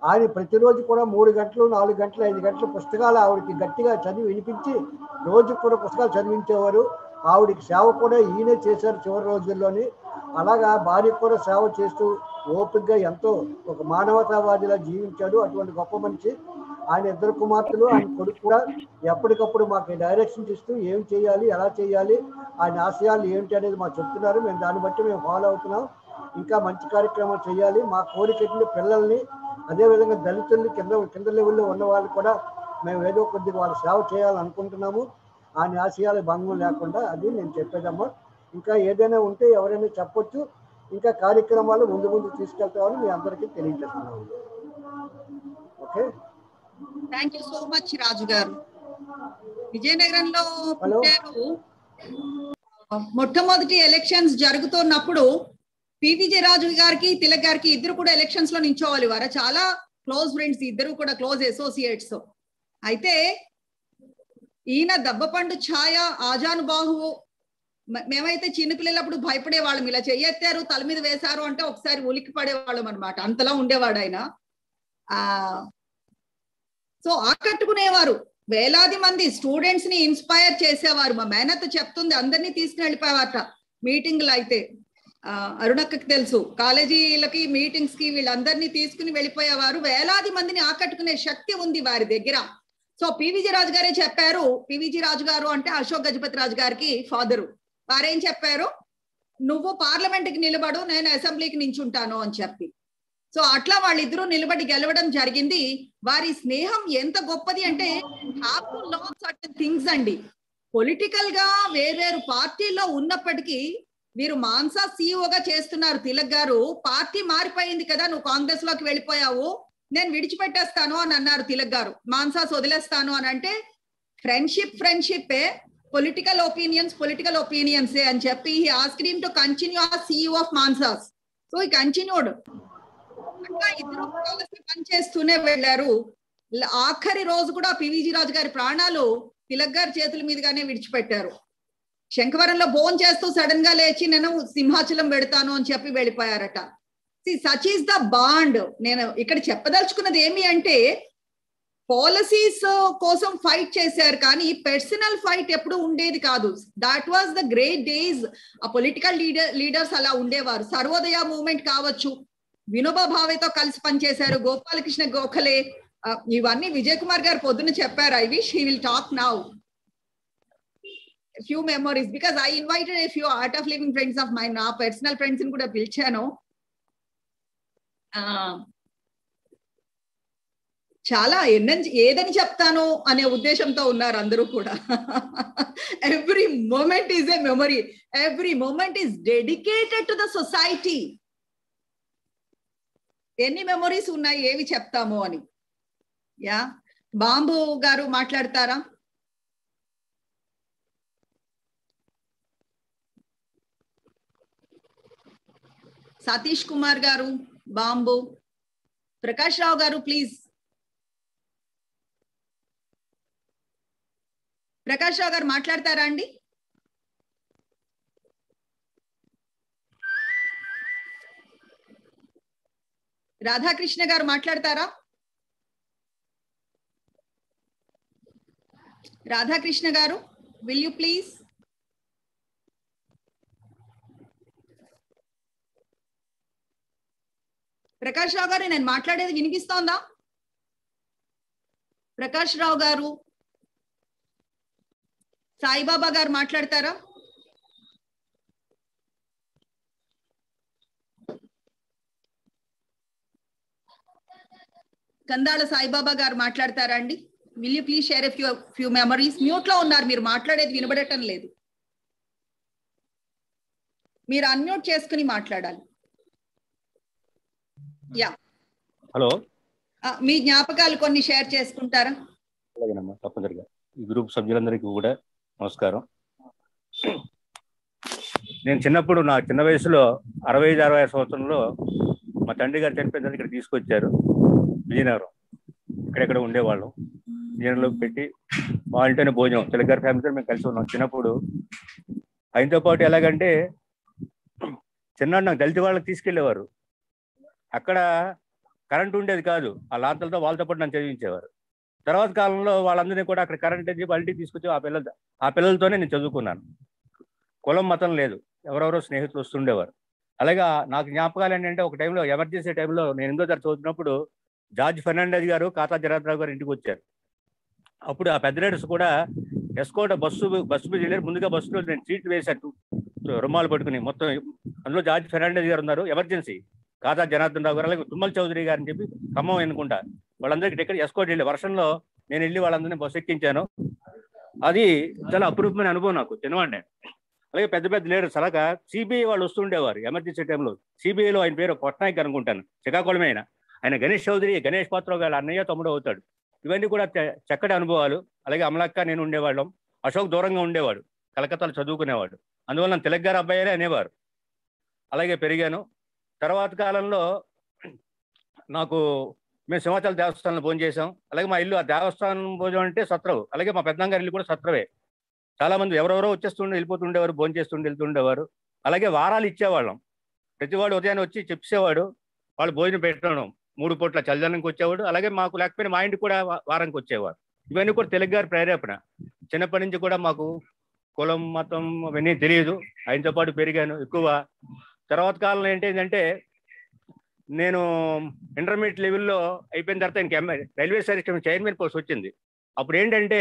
ఆయన ప్రతిరోజు కూడా మూడు గంటలు నాలుగు గంటలు ఐదు గంటలు పుస్తకాలు ఆవిడకి గట్టిగా చదివి వినిపించి రోజు కూడా పుస్తకాలు చదివించేవారు ఆవిడికి సేవ కూడా ఈయనే చేశారు చివరి రోజుల్లోని అలాగా భార్యకు కూడా సేవ చేస్తూ ఓపికగా ఎంతో ఒక మానవతావాదిలా జీవించాడు అటువంటి గొప్ప మనిషి ఆయన ఇద్దరు కుమార్తెలు ఆయన కొడుకు కూడా ఎప్పటికప్పుడు మాకు డైరెక్షన్స్ ఇస్తూ ఏం చేయాలి ఎలా చేయాలి ఆయన ఆశయాలు ఏంటి అనేది మాకు చెప్తున్నారు మేము దాన్ని బట్టి మేము ఫాలో అవుతున్నాం ఇంకా మంచి కార్యక్రమాలు చేయాలి మా కోరిక ఏంటంటే పిల్లల్ని అదేవిధంగా దళితుల్ని కింద కింద లెవెల్లో ఉన్న వాళ్ళు కూడా మేము ఏదో కొద్దిగా వాళ్ళ సేవ చేయాలనుకుంటున్నాము ఆయన ఆశయాల భంగం లేకుండా అది నేను చెప్పేదమ్మా ఇంకా ఏదైనా ఉంటే ఎవరైనా చెప్పొచ్చు ఇంకా కార్యక్రమాలు ముందు ముందు తీసుకెళ్తామని మీ అందరికీ తెలియజేస్తున్నాము okay thank you so much Raju garu విజయనగరంలో హలో. పుట్టారు మొట్టమొదటి ఎలక్షన్స్ జరుగుతున్నప్పుడు పివిజే రాజు గారికి తిలక్ గారికి ఇద్దరు కూడా ఎలక్షన్స్ లో నించోవాలి వారు చాలా క్లోజ్ ఫ్రెండ్స్ ఇద్దరు కూడా క్లోజ్ అసోసియేట్స్ అయితే ఈయన దబ్బపండు ఛాయ ఆజాను బాహు మ- మేమైతే చిన్నపిల్లలప్పుడు భయపడే వాళ్ళం ఇలా చెయ్యెత్తారు తల మీద వేశారు అంటే ఒకసారి ఉలిక్కి పడేవాళ్ళం అనమాట అంతలా ఉండేవాడు ఆయన ఆ సో ఆకట్టుకునేవారు వేలాది మంది స్టూడెంట్స్ ని ఇన్స్పైర్ చేసేవారు మా మేనత్త చెప్తుంది అందరినీ తీసుకుని వెళ్ళిపోయేవారట మీటింగ్లు అయితే ఆ, అరుణక్కకి తెలుసు కాలేజీలకి మీటింగ్స్ కి వీళ్ళందరినీ తీసుకుని వెళ్ళిపోయేవారు వేలాది మందిని ఆకట్టుకునే శక్తి ఉంది వారి దగ్గర సో పివిజి రాజు గారే చెప్పారు పివిజి రాజు గారు అంటే అశోక్ గజపతి రాజు గారికి ఫాదరు వారేం చెప్పారు నువ్వు పార్లమెంట్ కి నిలబడు నేను అసెంబ్లీకి నించుంటాను అని చెప్పి సో అట్లా వాళ్ళిద్దరూ నిలబడి గెలవడం జరిగింది వారి స్నేహం ఎంత గొప్పది అంటే have to learn certain things అండి పొలిటికల్ గా వేర్వేరు పార్టీల్లో ఉన్నప్పటికీ మీరు మాన్సా సీఈఓగా చేస్తున్నారు తిలక్ గారు పార్టీ మారిపోయింది కదా నువ్వు కాంగ్రెస్ లోకి వెళ్ళిపోయావు నేను విడిచిపెట్టేస్తాను అని అన్నారు తిలక్ గారు మాన్సాస్ వదిలేస్తాను అని అంటే friendship friendship political opinions political opinions అని చెప్పి ఆస్క్ హిమ్ టు కంటిన్యూ ఆ సీఈఓ ఆఫ్ మాన్సాస్ సో ఈ కంటిన్యూడ్ అట్లా ఇద్దరు కలిసి పనిచేస్తూనే వెళ్ళారు ల- ఆఖరి రోజు కూడా పివిజి రాజు గారి ప్రాణాలు తిలక్ గారి చేతుల మీదుగానే విడిచిపెట్టారు శంఖవరంలో భోన్ చేస్తూ సడన్ గా లేచి నేను సింహాచలం పెడతాను అని చెప్పి వెళ్ళిపోయారట సచ్ ఈస్ ద బాండ్ నేను ఇక్కడ చెప్పదలుచుకున్నది ఏమి అంటే పాలసీస్ కోసం ఫైట్ చేశారు కానీ పర్సనల్ ఫైట్ ఎప్పుడు ఉండేది కాదు that was the great days ఆ పొలిటికల్ లీడర్ లీడర్స్ అలా ఉండేవారు సర్వోదయ మూవ్మెంట్ కావచ్చు వినోబా భావేతో కలిసి పనిచేశారు గోపాలకృష్ణ గోఖలే ఆ, ఇవన్నీ విజయ్ కుమార్ గారు పొద్దున చెప్పారు I wish he will talk now few memories because I invited a few art of living friends of my నా పర్సనల్ ఫ్రెండ్స్ ని కూడా పిలిచాను ఆ, చాలా ఎన్నని ఏదని చెప్తాను అనే ఉద్దేశంతో ఉన్నారు అందరూ కూడా every moment is a memory every moment is dedicated to the society ఎన్ని మెమొరీస్ ఉన్నాయి ఏవి చెప్తాము అని యా బాంబు గారు మాట్లాడతారా సతీష్ కుమార్ గారు బాంబు ప్రకాష్ రావు గారు ప్లీజ్ ప్రకాష్ రావు గారు మాట్లాడతారా అండి రాధాకృష్ణ గారు మాట్లాడతారా Radhakrishna garu will you please Prakash Rao garu నేను మాట్లాడేది వినిపిస్తోందా ప్రకాష్ రావు గారు సాయిబాబా గారు మాట్లాడతారా కందాళ సాయిబాబా గారు మాట్లాడతారా అండి will you please share a few few memories mute లో ఉన్నారు మీరు మాట్లాడేది వినబడటం లేదు మీరు అన్మ్యూట్ చేసుకుని మాట్లాడాలి యా హలో మీ జ్ఞాపకాలు కొన్ని షేర్ చేసుకుంటారా అలాగేనమ్మా తప్పనిసరిగా ఈ గ్రూప్ సభ్యులందరికీ కూడా నమస్కారం నేను చిన్నప్పుడు నా చిన్న వయసులో అరవై ఐదు అరవై ఐదు సంవత్సరంలో మా తండ్రి గారు చనిపోయిన తర్వాత ఇక్కడ తీసుకొచ్చారు విజయనగరం ఇక్కడెక్కడ ఉండేవాళ్ళం విజయనగరంలో పెట్టి వాళ్ళతోనే భోజనం తెలంగాణ ఫ్యామిలీతో మేము కలిసి ఉన్నాం చిన్నప్పుడు ఆయనతో పాటు ఎలాగంటే చిన్నాడు నాకు దళిత వాళ్ళకి తీసుకెళ్లేవారు అక్కడ కరెంట్ ఉండేది కాదు ఆ లాంతలతో వాళ్ళతో పాటు నన్ను చదివించేవారు తర్వాత కాలంలో వాళ్ళందరినీ కూడా అక్కడ కరెంట్ అని చెప్పి ఇంటికి తీసుకొచ్చి ఆ పిల్లల ఆ పిల్లలతోనే నేను చదువుకున్నాను కులం మతం లేదు ఎవరెవరో స్నేహితులు వస్తుండేవారు అలాగే ఆ- నాకు జ్ఞాపకాలు ఏంటంటే ఒక టైంలో ఎమర్జెన్సీ టైంలో నేను ఎనిమిదో తరగతి చదువుతున్నప్పుడు జార్జ్ ఫెర్నాండెజ్ గారు కాతా జరాద్రావు గారు ఇంటికి వచ్చారు అప్పుడు ఆ పెద్ద లీడర్స్ కూడా ఎస్కోట బస్సు బస్సు మీద వెళ్ళారు ముందుగా బస్సులో నేను సీట్లు వేశాను రుమాలు పట్టుకుని మొత్తం అందులో జార్జ్ ఫెర్నాండెజ్ గారు ఉన్నారు ఎమర్జెన్సీ కాదా జనార్దన్ రావు గారు అలాగే తుమ్మల్ చౌదరి గారు అని చెప్పి ఖమ్మం ఎన్నుకుంటా వాళ్ళందరికీ టికెట్ ఎస్కోట్ వెళ్ళి వర్షంలో నేను వెళ్ళి వాళ్ళందరినీ బస్సు ఎక్కించాను అది చాలా అపురూపమైన అనుభవం నాకు చిన్నవాడిని అలాగే పెద్ద పెద్ద లీడర్స్ అలాగా సిబిఐ వాళ్ళు వస్తుండేవారు ఎమర్జెన్సీ టైంలో సిబిఐలో ఆయన పేరు పట్నాయక్ అనుకుంటాను శ్రీకాకుళమే ఆయన ఆయన గణేష్ చౌదరి గణేష్ పాత్ర గారు అన్నయ్య తమ్ముడు అవుతాడు ఇవన్నీ కూడా చ- చక్కటి అనుభవాలు అలాగే అమలక్క నేను ఉండేవాళ్ళం అశోక్ దూరంగా ఉండేవాడు కలకత్తాలో చదువుకునేవాడు అందువల్ల నన్ను తెలంగాణ అబ్బాయిలే అనేవారు అలాగే పెరిగాను తర్వాత కాలంలో నాకు మేము సింహాచల దేవస్థానంలో భోజనం చేసాం అలాగే మా ఇల్లు ఆ దేవస్థానం భోజనం అంటే సత్రవు అలాగే మా పెద్దగారి ఇల్లు కూడా సత్రవే చాలా మంది ఎవరెవరో వచ్చేస్తుండే వెళ్ళిపోతుండేవారు భోజనం చేస్తుండే వెళ్తుండేవారు అలాగే వారాలు ఇచ్చేవాళ్ళం ప్రతివాడు ఉదయాన్నే వచ్చి చెప్పేవాడు వాళ్ళు భోజనం పెట్టడం మూడు పూట్ల చల్లదనానికి వచ్చేవాడు అలాగే మాకు లేకపోయినా మా ఇంటికి కూడా వా- వారానికి వచ్చేవారు ఇవన్నీ కూడా తెలుగు గారి ప్రేరేపణ చిన్నప్పటి నుంచి కూడా మాకు కులం మతం అవన్నీ తెలియదు ఆయనతో పాటు పెరిగాను ఎక్కువ తర్వాత కాలంలో ఏంటంటే నేను ఇంటర్మీడియట్ లెవెల్లో అయిపోయిన తర్వాత ఆయనకి MA railway service chairman post వచ్చింది అప్పుడు ఏంటంటే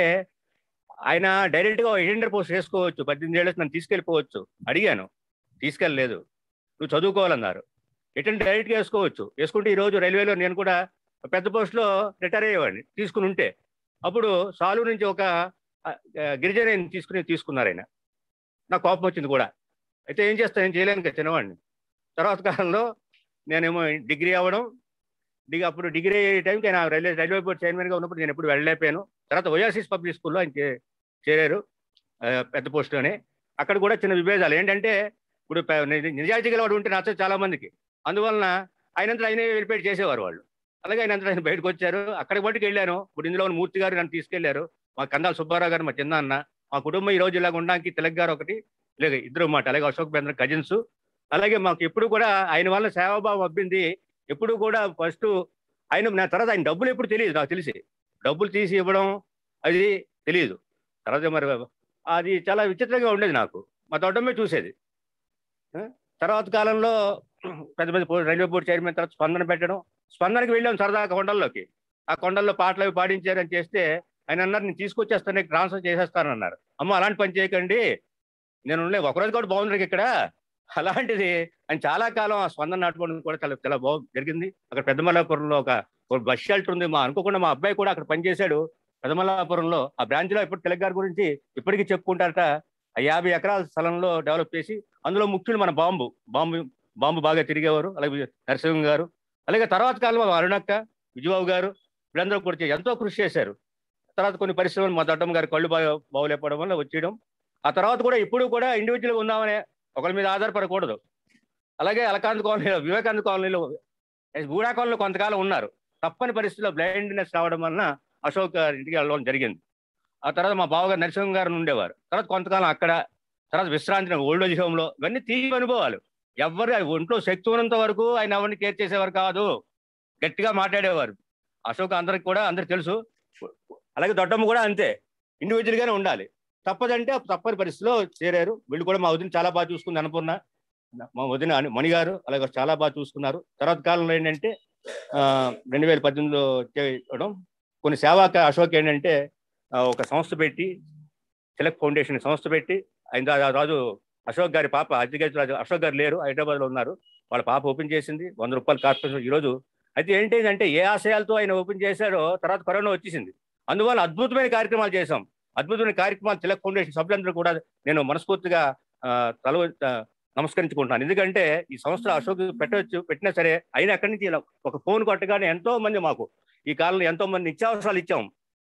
ఆయన డైరెక్ట్గా ఎజెండర్ పోస్ట్ వేసుకోవచ్చు పద్దెనిమిది ఏళ్ళు నన్ను తీసుకెళ్ళిపోవచ్చు అడిగాను తీసుకెళ్ళలేదు నువ్వు చదువుకోవాలన్నారు ఎటంటే డైరెక్ట్గా వేసుకోవచ్చు వేసుకుంటే ఈ రోజు రైల్వేలో నేను కూడా పెద్ద పోస్ట్లో రిటైర్ అయ్యేవాడిని తీసుకుని ఉంటే అప్పుడు సాలు నుంచి ఒక ఆ, గిరిజన తీసుకుని తీసుకున్నారు ఆయన నాకు కోపం వచ్చింది కూడా అయితే ఏం చేస్తాను ఏం చేయలేను కదా చిన్నవాడిని తర్వాత కాలంలో నేనేమో డిగ్రీ అవ్వడం డిగ్రీ అప్పుడు డిగ్రీ అయ్యే టైంకి ఆయన రైల్వే రైల్వే బోర్డ్ చైర్మన్గా ఉన్నప్పుడు నేను ఎప్పుడు వెళ్ళలేకపోయాను తర్వాత ఓయాసిస్ పబ్లిక్ స్కూల్లో ఆయన చే- చేరారు ఆ, పెద్ద పోస్ట్లోనే అక్కడ కూడా చిన్న విభేదాలు ఏంటంటే ఇప్పుడు ప- ని- నిజాయితీ గల వాడు ఉంటే నచ్చదు చాలా మందికి అందువలన ఆయనంతా ఆయనే వెళ్ళిపోయి చేసేవారు వాళ్ళు అలాగే ఆయన ఆయన బయటకు వచ్చారు అక్కడికి బయటకు వెళ్ళాను ఇప్పుడు ఇందులో ఉన్న మూర్తి గారు నన్ను తీసుకెళ్లారు మా కందాల సుబ్బారావు గారు మా చిన్న అన్న మా కుటుంబం ఈ రోజు ఇలాగ ఉండడానికి తిలక్ గారు ఒకటి లేదు ఇద్దరు మాట అలాగే అశోక్ బేంద్ర కజిన్స్ అలాగే మాకు ఎప్పుడు కూడా ఆయన వల్ల సేవాభావం అబ్బింది ఎప్పుడు కూడా ఫస్ట్ ఆయన నా తర్వాత ఆయన డబ్బులు ఎప్పుడు తెలియదు నాకు తెలిసి డబ్బులు తీసి ఇవ్వడం అది తెలియదు తర్వాత మరి అది చాలా విచిత్రంగా ఉండేది నాకు మా తోటమే చూసేది ఆ? తర్వాత కాలంలో పెద్ద పెద్ద పో- రైల్వే బోర్డు చైర్మన్ తర్వాత స్పందన పెట్టడం స్పందనకి వెళ్ళాం సరదాగా కొండల్లోకి ఆ కొండల్లో పాటలు అవి పాడించారని చేస్తే ఆయన అన్నారు నేను తీసుకొచ్చేస్తాను ట్రాన్స్ఫర్ చేసేస్తానన్నారు అమ్మ అలాంటి పని చేయకండి నేను ఉండలే ఒకరోజు కూడా బాగుంది ఇక్కడ అలాంటిది ఆయన చాలా కాలం ఆ స్పందన నాటుకోవడం కూడా చాలా చాలా బాగు జరిగింది అక్కడ పెద్దమల్లాపురంలో ఒక ఒక బస్ షెల్టర్ ఉంది మా అనుకోకుండా మా అబ్బాయి కూడా అక్కడ పనిచేశాడు పెద్దమల్లాపురంలో ఆ బ్రాంచ్ లో ఇప్పుడు తెలంగాణ గారి గురించి ఇప్పటికీ చెప్పుకుంటారట ఆ యాభై ఎకరాల స్థలంలో డెవలప్ చేసి అందులో ముఖ్యులు మన బాంబు బాంబు బాంబు బాగా తిరిగేవారు అలాగే నరసింహం గారు అలాగే తర్వాత కాలంలో మా అరుణక్క విజయబాబు గారు వీళ్ళందరూ కూడా చే- ఎంతో కృషి చేశారు తర్వాత కొన్ని పరిశ్రమలు మా దొడ్డమ్మ గారి కళ్ళు బాగా బాగులేకపోవడం వల్ల వచ్చేయడం ఆ తర్వాత కూడా ఇప్పుడు కూడా ఇండివిజువల్గా ఉన్నామనే ఒకరి మీద ఆధారపడకూడదు అలాగే అలకాంత్ కాలనీలో వివేకానంద కాలనీలో గూడా కాలనీలో కొంతకాలం ఉన్నారు తప్పని పరిస్థితిలో బ్లైండ్నెస్ రావడం వలన అశోక్ గారి ఇంటికి వెళ్ళడం జరిగింది ఆ తర్వాత మా బావగారు నరసింహం గారు ఉండేవారు తర్వాత కొంతకాలం అక్కడ తర్వాత విశ్రాంతి ఓల్డ్ ఏజ్ హోమ్ లో ఇవన్నీ తీపి అనుభవాలు ఎవరు ఒంట్లో శక్తి ఉన్నంత వరకు ఆయన ఎవరిని కేర్ చేసేవారు కాదు గట్టిగా మాట్లాడేవారు అశోక్ అందరికి కూడా అందరికి తెలుసు అలాగే దొడ్డమ్మ కూడా అంతే ఇండివిజువల్ గానే ఉండాలి తప్పదంటే తప్పని పరిస్థితిలో చేరారు వీళ్ళు కూడా మా వదిన చాలా బాగా చూసుకుంది అనుకున్న మా వదిన అను- మణి గారు అలాగే చాలా బాగా చూసుకున్నారు తర్వాత కాలంలో ఏంటంటే ఆ, రెండు వేల పద్దెనిమిదిలో చేయడం కొన్ని సేవా క- అశోక్ ఏంటంటే ఆ, ఒక సంస్థ పెట్టి తిలక్ ఫౌండేషన్ సంస్థ పెట్టి ఆయన రా- రాజు అశోక్ గారి పాప అతిగతి రాజు అశోక్ గారు లేరు హైదరాబాద్ లో ఉన్నారు వాళ్ళ పాప ఓపెన్ చేసింది వంద రూపాయలు కార్పొరేషన్ ఈ రోజు అయితే ఏంటంటే ఏ ఆశయాలతో ఆయన ఓపెన్ చేశారో తర్వాత కరోనా వచ్చేసింది అందువల్ల అద్భుతమైన కార్యక్రమాలు చేశాం అద్భుతమైన కార్యక్రమాలు తిలక్ ఫౌండేషన్ సభ్యులందరూ కూడా నేను మనస్ఫూర్తిగా ఆ, తల ఆ, నమస్కరించుకుంటున్నాను ఎందుకంటే ఈ సంస్థ అశోక్ పెట్టవచ్చు పెట్టినా సరే అయినా అక్కడి నుంచి ఇలా ఒక ఫోన్ కొట్టగానే ఎంతో మంది మాకు ఈ కాలంలో ఎంతో మంది నిత్యావసరాలు ఇచ్చాం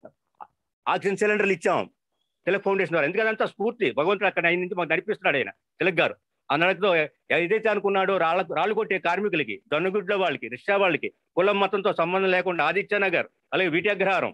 ఆక్సిజన్ సిలిండర్లు ఇచ్చాం తిలక్ ఫౌండేషన్ ద్వారా ఎందుకంటే అంతా స్ఫూర్తి భగవంతుడు అక్కడ ఆయన నుంచి మాకు నడిపిస్తున్నాడు ఆయన తిలక్ గారు ఆ నడకతో ఏదైతే అనుకున్నాడో రాళ్ళ రాళ్ళు కొట్టే కార్మికులకి దొన్నగుడ్ల వాళ్ళకి రిక్షా వాళ్ళకి కులం మతంతో సంబంధం లేకుండా ఆదిత్య నగర్ అలాగే వీటి అగ్రహారం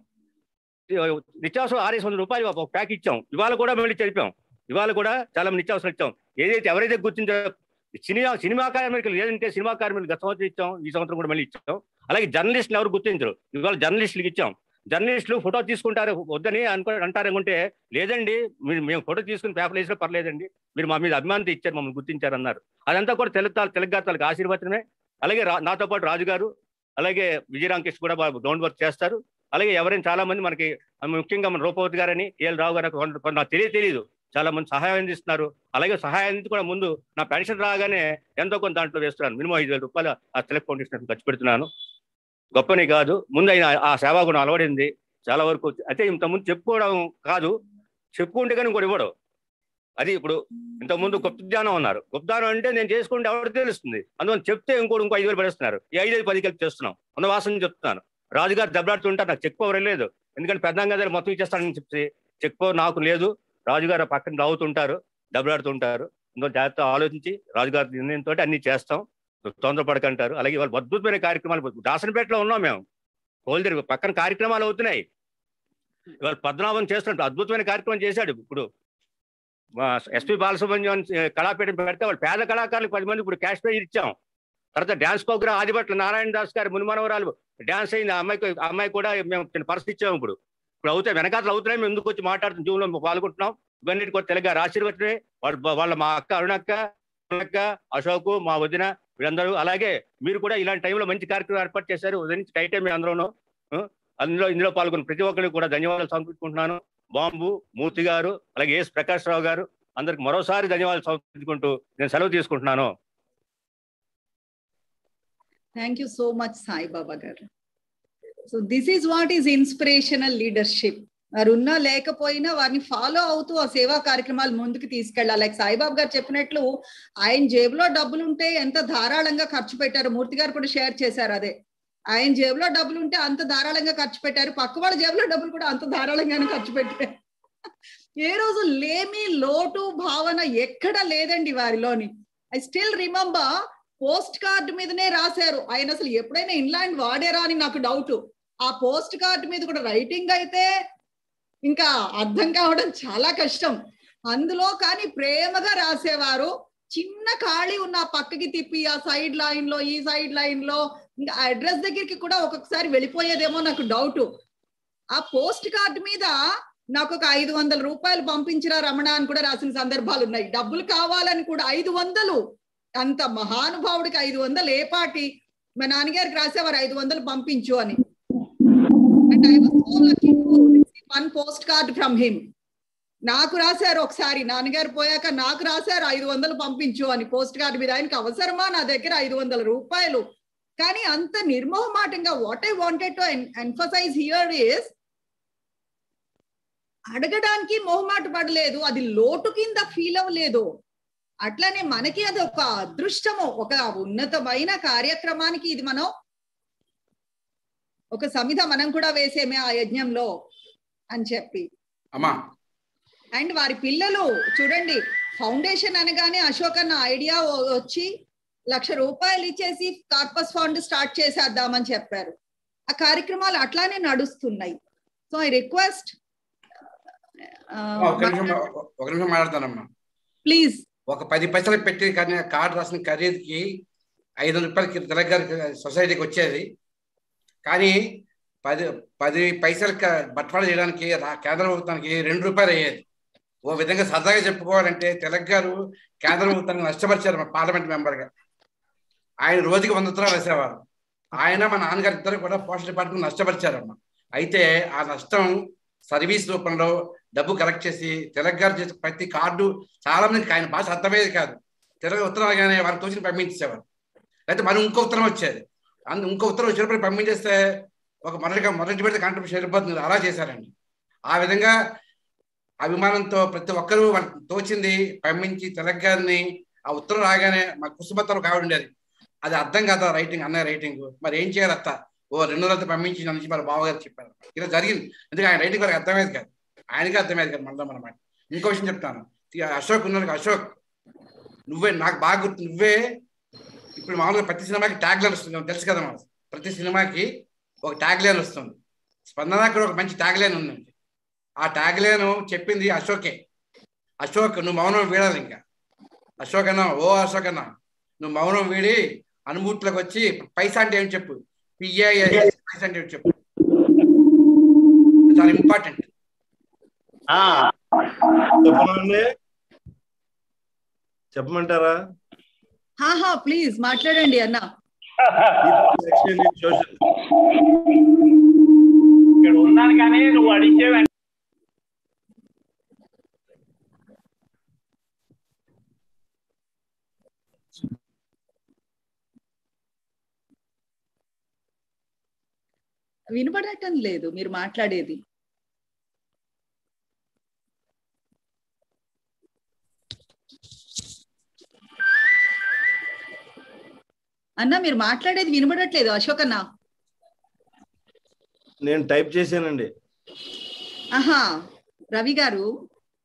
నిత్యావసరం ఆరేసి వందల రూపాయలు ఒక ప్యాక్ ఇచ్చాం ఇవాళ కూడా మళ్ళీ చెప్పాం ఇవాళ కూడా చాలా మంది నిత్యావసరం ఇచ్చాం ఏదైతే ఎవరైతే గుర్తించారో సినిమా సినిమా కార్మికులు ఏదంటే సినిమా కార్మికులు గత సంవత్సరం ఇచ్చాం ఈ సంవత్సరం కూడా మళ్ళీ ఇచ్చాం అలాగే జర్నలిస్టులు ఎవరు గుర్తించరు ఇవాళ జర్నలిస్టులకు ఇచ్చాం జర్నలిస్టులు ఫోటో తీసుకుంటారు వద్దని అనుకో అంటారనుకుంటే లేదండి మీరు మేము ఫోటో తీసుకుని పేపర్ వేసినా పర్లేదండి మీరు మా మీద అభిమానంతో ఇచ్చారు మమ్మల్ని గుర్తించారు అన్నారు అదంతా కూడా తెలుగు తెలుగుగాతాలకు ఆశీర్వచనమే అలాగే రా- నాతో పాటు రాజు గారు అలాగే విజయరామకృష్ణ కూడా గ్రౌండ్ వర్క్ చేస్తారు అలాగే ఎవరైనా చాలా మంది మనకి ముఖ్యంగా మన రూపవతి గారని ఏఎల్ రావు గారు కొంత- కొంత నాకు తెలియ తెలియదు చాలా మంది సహాయం అందిస్తున్నారు అలాగే సహాయం అందించి కూడా ముందు నా పెన్షన్ రాగానే ఎంతో కొంత దాంట్లో వేస్తున్నాను మినిమం ఐదు వేల రూపాయలు ఆ తెలుగు ఫౌండేషన్ ఖర్చు పెడుతున్నాను గొప్పని కాదు ముందు ఆయన ఆ సేవా గుణం అలవడింది చాలా వరకు అయితే ఇంతకుముందు చెప్పుకోవడం కాదు చెప్పుకుంటే కానీ ఇంకోటి ఇవ్వడు అది ఇప్పుడు ఇంతకుముందు గుప్త ధ్యానం ఉన్నారు గుప్త ధ్యానం అంటే నేను చేసుకుంటే ఎవరికి తెలుస్తుంది అందువల్ల చెప్తే ఇంకోటి ఇంకో ఐదు వేలు పడేస్తున్నారు ఈ ఐదు ఐదు పది కలిపి చేస్తున్నాం ఉన్న వాసన చెప్తున్నాను రాజుగారు దెబ్బలాడుతుంటారు నాకు చెక్ పవర్ లేదు ఎందుకంటే పెద్దంగా దగ్గర మొత్తం ఇచ్చేస్తానని చెప్పి చెక్ పవర్ నాకు లేదు రాజుగారు పక్కన రావుతుంటారు దెబ్బలాడుతుంటారు ఇంకో జాగ్రత్త ఆలోచించి రాజుగారి నిర్ణయంతో అన్ని చేస్తాం తొందరపడకంటారు అలాగే వాళ్ళు అద్భుతమైన కార్యక్రమాలు దాసనపేటలో ఉన్నాం మేము హోల్దరి పక్కన కార్యక్రమాలు అవుతున్నాయి ఇవాళ పద్మనాభం చేస్తున్నట్టు అద్భుతమైన కార్యక్రమం చేశాడు ఇప్పుడు మా ఎస్పి బాలసుబ్రహ్మణ్యం కళాపీఠం పెడితే వాళ్ళు పేద కళాకారులకు పది మంది ఇప్పుడు క్యాష్ ప్రైజ్ ఇచ్చాం తర్వాత డ్యాన్స్ ప్రోగ్రామ్ ఆదిపట్ల నారాయణ దాస్ గారి మునిమనవరాలు డ్యాన్స్ అయింది ఆ అమ్మాయికి ఆ అమ్మాయి కూడా మేము చిన్న పరిస్థితి ఇచ్చాము ఇప్పుడు ఇప్పుడు అవుతాయి వెనకాతలు అవుతున్నాయి మేము ఎందుకు వచ్చి మాట్లాడుతున్నాం జూన్లో పాల్గొంటున్నాం ఇవన్నీ కూడా తెలుగు ఆశీర్వచనమే వాళ్ళ వాళ్ళ మా అక్క అరుణక్క అరుణక్క అశోక్ మా వదిన వీళ్ళందరూ అలాగే మీరు కూడా ఇలాంటి టైంలో మంచి కార్యక్రమం ఏర్పాటు చేశారు ఉదయం నుంచి టైటే మీ అందరూ అందులో ఇందులో పాల్గొన్న ప్రతి ఒక్కరికి కూడా ధన్యవాదాలు సమర్పించుకుంటున్నాను బాంబు మూర్తి గారు అలాగే ఎస్ ప్రకాష్ రావు గారు అందరికి మరోసారి ధన్యవాదాలు సమర్పించుకుంటూ నేను సెలవు తీసుకుంటున్నాను thank you so much Saibaba garu so this is what is inspirational leadership వారు ఉన్నా లేకపోయినా వారిని ఫాలో అవుతూ ఆ సేవా కార్యక్రమాలు ముందుకు తీసుకెళ్ళాలి లైక్ సాయిబాబా గారు చెప్పినట్లు ఆయన జేబులో డబ్బులు ఉంటే ఎంత ధారాళంగా ఖర్చు పెట్టారు మూర్తి గారు కూడా షేర్ చేశారు అదే ఆయన జేబులో డబ్బులు ఉంటే అంత ధారాళంగా ఖర్చు పెట్టారు పక్క వాళ్ళ జేబులో డబ్బులు కూడా అంత ధారాళంగానే ఖర్చు పెట్టారు ఏ రోజు లేమి లోటు భావన ఎక్కడ లేదండి వారిలోని I still remember postcard మీదనే రాశారు ఆయన అసలు ఎప్పుడైనా ఇన్లాండ్ వాడారా అని నాకు డౌట్ ఆ పోస్ట్ కార్డు మీద కూడా రైటింగ్ అయితే ఇంకా అర్థం కావడం చాలా కష్టం అందులో కానీ ప్రేమగా రాసేవారు చిన్న ఖాళీ ఉన్న ఆ పక్కకి తిప్పి ఆ సైడ్ లైన్ లో ఈ సైడ్ లైన్ లో ఇంకా అడ్రస్ దగ్గరికి కూడా ఒక్కొక్కసారి వెళ్ళిపోయేదేమో నాకు డౌట్ ఆ పోస్ట్ కార్డు మీద నాకు ఒక ఐదు వందల రూపాయలు పంపించిరా రమణ అని కూడా రాసిన సందర్భాలు ఉన్నాయి డబ్బులు కావాలని కూడా ఐదు వందలు అంత మహానుభావుడికి ఐదు వందలు ఏ పాటి మా నాన్నగారికి రాసేవారు ఐదు వందలు పంపించు అని and I was so lucky one postcard from him నాకు రాశారు ఒకసారి నాన్నగారు పోయాక నాకు రాశారు ఐదు వందలు పంపించు అని పోస్ట్ కార్డు మీద ఆయనకి అవసరమా నా దగ్గర ఐదు వందల రూపాయలు కానీ అంత నిర్మోహమాటంగా what I wanted to emphasise here is అడగడానికి మొహమాట పడలేదు అది లోటు కింద ఫీల్ అవ్వలేదు అట్లనే మనకి అది ఒక అదృష్టము ఒక ఉన్నతమైన కార్యక్రమానికి ఇది మనం ఒక సమిధ మనం కూడా వేసేమే ఆ యజ్ఞంలో అని చెప్పి అమ్మా అండ్ వారి పిల్లలు చూడండి ఫౌండేషన్ అనగానే అశోక్ అన్న ఐడియా వచ్చి లక్ష రూపాయలు ఇచ్చేసి కార్పస్ ఫండ్ స్టార్ట్ చేసేద్దామని చెప్పారు ఆ కార్యక్రమాలు అట్లానే నడుస్తున్నాయి సో ఐ రిక్వెస్ట్ ఒక నిమిషం ఒక నిమిషం మాట్లాడతానమ్మా ప్లీజ్ ఒక పది పైసలకు పెట్టి కానీ కార్డు రాసిన ఖరీదుకి ఐదు వందల రూపాయలకి తెలంగాణ సొసైటీకి వచ్చేది కానీ పది పది పైసలకి బట్వాడ చేయడానికి రా- కేంద్ర ప్రభుత్వానికి రెండు రూపాయలు అయ్యేది ఓ విధంగా సరదాగా చెప్పుకోవాలంటే తెలంగాణ గారు కేంద్ర ప్రభుత్వాన్ని నష్టపరిచారు మా పార్లమెంట్ మెంబర్గా ఆయన రోజుకి వంద ఉత్తరాలు వేసేవారు ఆయన మా నాన్నగారు ఇద్దరు కూడా పోషణ డిపార్ట్మెంట్ నష్టపరిచారమ్మ అయితే ఆ నష్టం సర్వీస్ రూపంలో డబ్బు కలెక్ట్ చేసి తెలంగాణ చేసే ప్రతి కార్డు చాలా మందికి ఆయన భాష అర్థమయ్యేది కాదు తెలుగు ఉత్తరం అనగానే వారికి తోచిన పంపించేవారు అయితే మరి ఇంకో ఉత్తరం వచ్చేది అందు ఇంకో ఉత్తరం వచ్చినప్పుడు పంపించేస్తే ఒక మొదటిగా మొదటి పెడితే కాంట్రిబ్యూషన్ వెళ్ళిపోతుంది అలా చేశారండి ఆ విధంగా అభిమానంతో ప్రతి ఒక్కరూ వాళ్ళకి తోచింది పంపించి తెలంగాణని ఆ ఉత్తరం రాగానే మా కుసుమత్తలు కావిడ ఉండేది అది అర్థం కాదా రైటింగ్ అన్న రైటింగ్ మరి ఏం చేయాలి అత్త ఓ రెండు రోజులతో పంపించి నుంచి మరి బావగారు చెప్పారు ఇలా జరిగింది ఎందుకంటే ఆయన రైటింగ్ వారికి అర్థమయ్యేది కాదు ఆయనకి అర్థమయ్యేది కాదు మనలో అనమాట ఇంకో విషయం చెప్తాను ఇక అశోక్ ఉన్నాడు అశోక్ నువ్వే నాకు బాగా గుర్తు నువ్వే ఇప్పుడు మామూలుగా ప్రతి సినిమాకి ట్యాగ్ లైన్ వస్తుంది తెలుసు కదా మనకు ప్రతి సినిమాకి ఒక ట్యాగ్ లైన్ వస్తుంది స్పందన కూడా ఒక మంచి ట్యాగ్ లైన్ ఉందండి ఆ ట్యాగ్ లైన్ చెప్పింది అశోకే అశోక్ నువ్వు మౌనం వీడాలి ఇంకా అశోక్ అన్న ఓ అశోక్ అన్న నువ్వు మౌనం వీడి అనుభూతిలోకి వచ్చి పైసా అంటే ఏం చెప్పు పిఏ పైసా అంటే ఏం చెప్పు చాలా ఇంపార్టెంట్ చెప్పమండి చెప్పమంటారా హాహా ప్లీజ్ మాట్లాడండి అన్న ఎక్స్చేంజ్ ఇన్ సోషల్ ఇక్కడ ఉన్నాను కానీ నువ్వు అడిగే వినపడటం లేదు మీరు మాట్లాడేది అన్న మీరు మాట్లాడేది వినపడట్లేదు అశోక్ అన్న నేను టైప్ చేశానండి ఆహా రవి గారు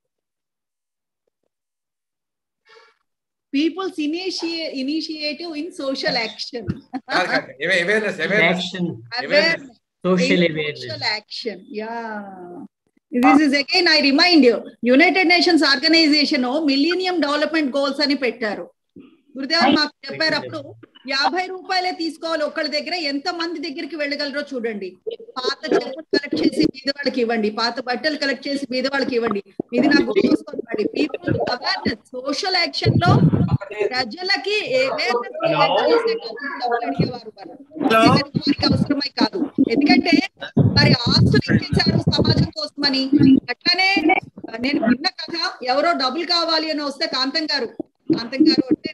పీపుల్స్ ఇనిషియే initiative in social action awareness awareness awareness Social in awareness. social action yeah this is again i remind you united nations organization millennium development goals అని పెట్టారు గురుదేవ్ మాకు చెప్పారు అప్పుడు యాభై రూపాయలే తీసుకోవాలి ఒకళ్ళ దగ్గర ఎంత మంది దగ్గరికి వెళ్ళగలరో చూడండి పాత చెప్పులు కలెక్ట్ చేసి బీద వాళ్ళకి ఇవ్వండి పాత బట్టలు కలెక్ట్ చేసి బీద వాళ్ళకి ఇవ్వండి ఇది నాకు గుర్తొస్తుంది పీపుల్ అవేర్నెస్ సోషల్ యాక్షన్ లో ప్రజలకి awareness create చేసే డబ్బులు అడిగేవారు వాళ్ళు. అంతేగాని వారికి అవసరమై కాదు ఎందుకంటే మరి ఆస్తులు ఇచ్చేసారు సమాజం కోసమని అట్లానే నేను విన్న కథ ఎవరో డబ్బులు కావాలి అని వస్తే కాంతం గారు కాంతం గారు అంటే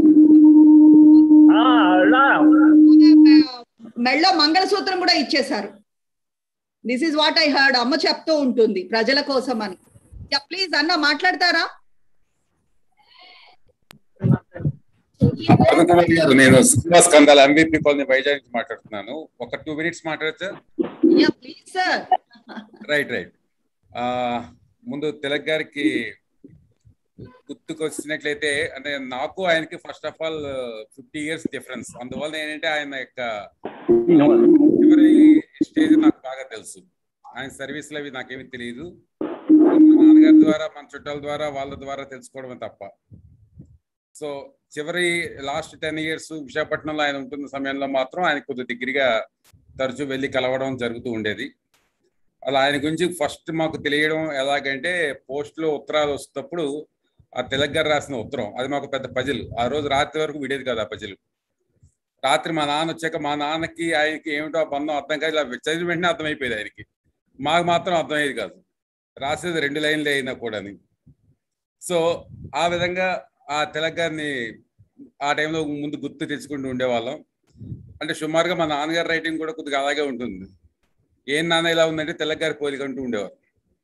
మెళ్ళో మంగళసూత్రం కూడా ఇచ్చేశారు this is what I heard అమ్మ చెప్తూ ఉంటుంది ప్రజల కోసం అని ప్లీజ్ అన్న మాట్లాడతారా అరుణకుమారి గారు నేను శ్రీనివాస్ కందాల ఎంవిపి కాలనీ వైజాగ్ నుంచి మాట్లాడుతున్నాను ఒక టూ మినిట్స్ మాట్లాడచ్చా ya please sir right right ముందు తిలక్ గారికి గుర్తుకొచ్చినట్లయితే అంటే నాకు ఆయనకి first of all fifty years difference అందువల్ల ఏంటంటే ఆయన యొక్క చివరి స్టేజ్ నాకు బాగా తెలుసు ఆయన సర్వీసులు అవి నాకేమీ తెలియదు మా నాన్నగారి ద్వారా మన చుట్టాల ద్వారా వాళ్ళ ద్వారా తెలుసుకోవడమే తప్ప సో చివరి లాస్ట్ టెన్ ఇయర్స్ విశాఖపట్నంలో ఆయన ఉంటున్న సమయంలో మాత్రం ఆయన కొద్ది దగ్గరగా తరచూ వెళ్ళి కలవడం జరుగుతూ ఉండేది అలా ఆయన గురించి ఫస్ట్ మాకు తెలియడం ఎలాగంటే పోస్ట్లో ఉత్తరాలు వస్తున్నప్పుడు ఆ తిలక్ గారు రాసిన ఉత్తరం అది మాకు పెద్ద పజిల్ ఆ రోజు రాత్రి వరకు విడేది కదా ఆ పజిల్ రాత్రి మా నాన్న వచ్చాక మా నాన్నకి ఆయనకి ఏమిటో ఆ బంధం అర్థం కాదు ఇలా చదివిన వెంటనే అర్థమైపోయేది ఆయనకి మాకు మాత్రం అర్థమయ్యేది కాదు రాసేది రెండు లైన్లే అయినా కూడాని సో ఆ విధంగా ఆ తిలక్ గారిని ఆ టైంలో ముందు గుర్తు తెచ్చుకుంటూ ఉండేవాళ్ళం అంటే సుమారుగా మా నాన్నగారి రైటింగ్ కూడా కొద్దిగా అలాగే ఉంటుంది ఏం నాన్న ఇలా ఉందంటే తిలక్ గారి పోలిక అంటూ ఉండేవారు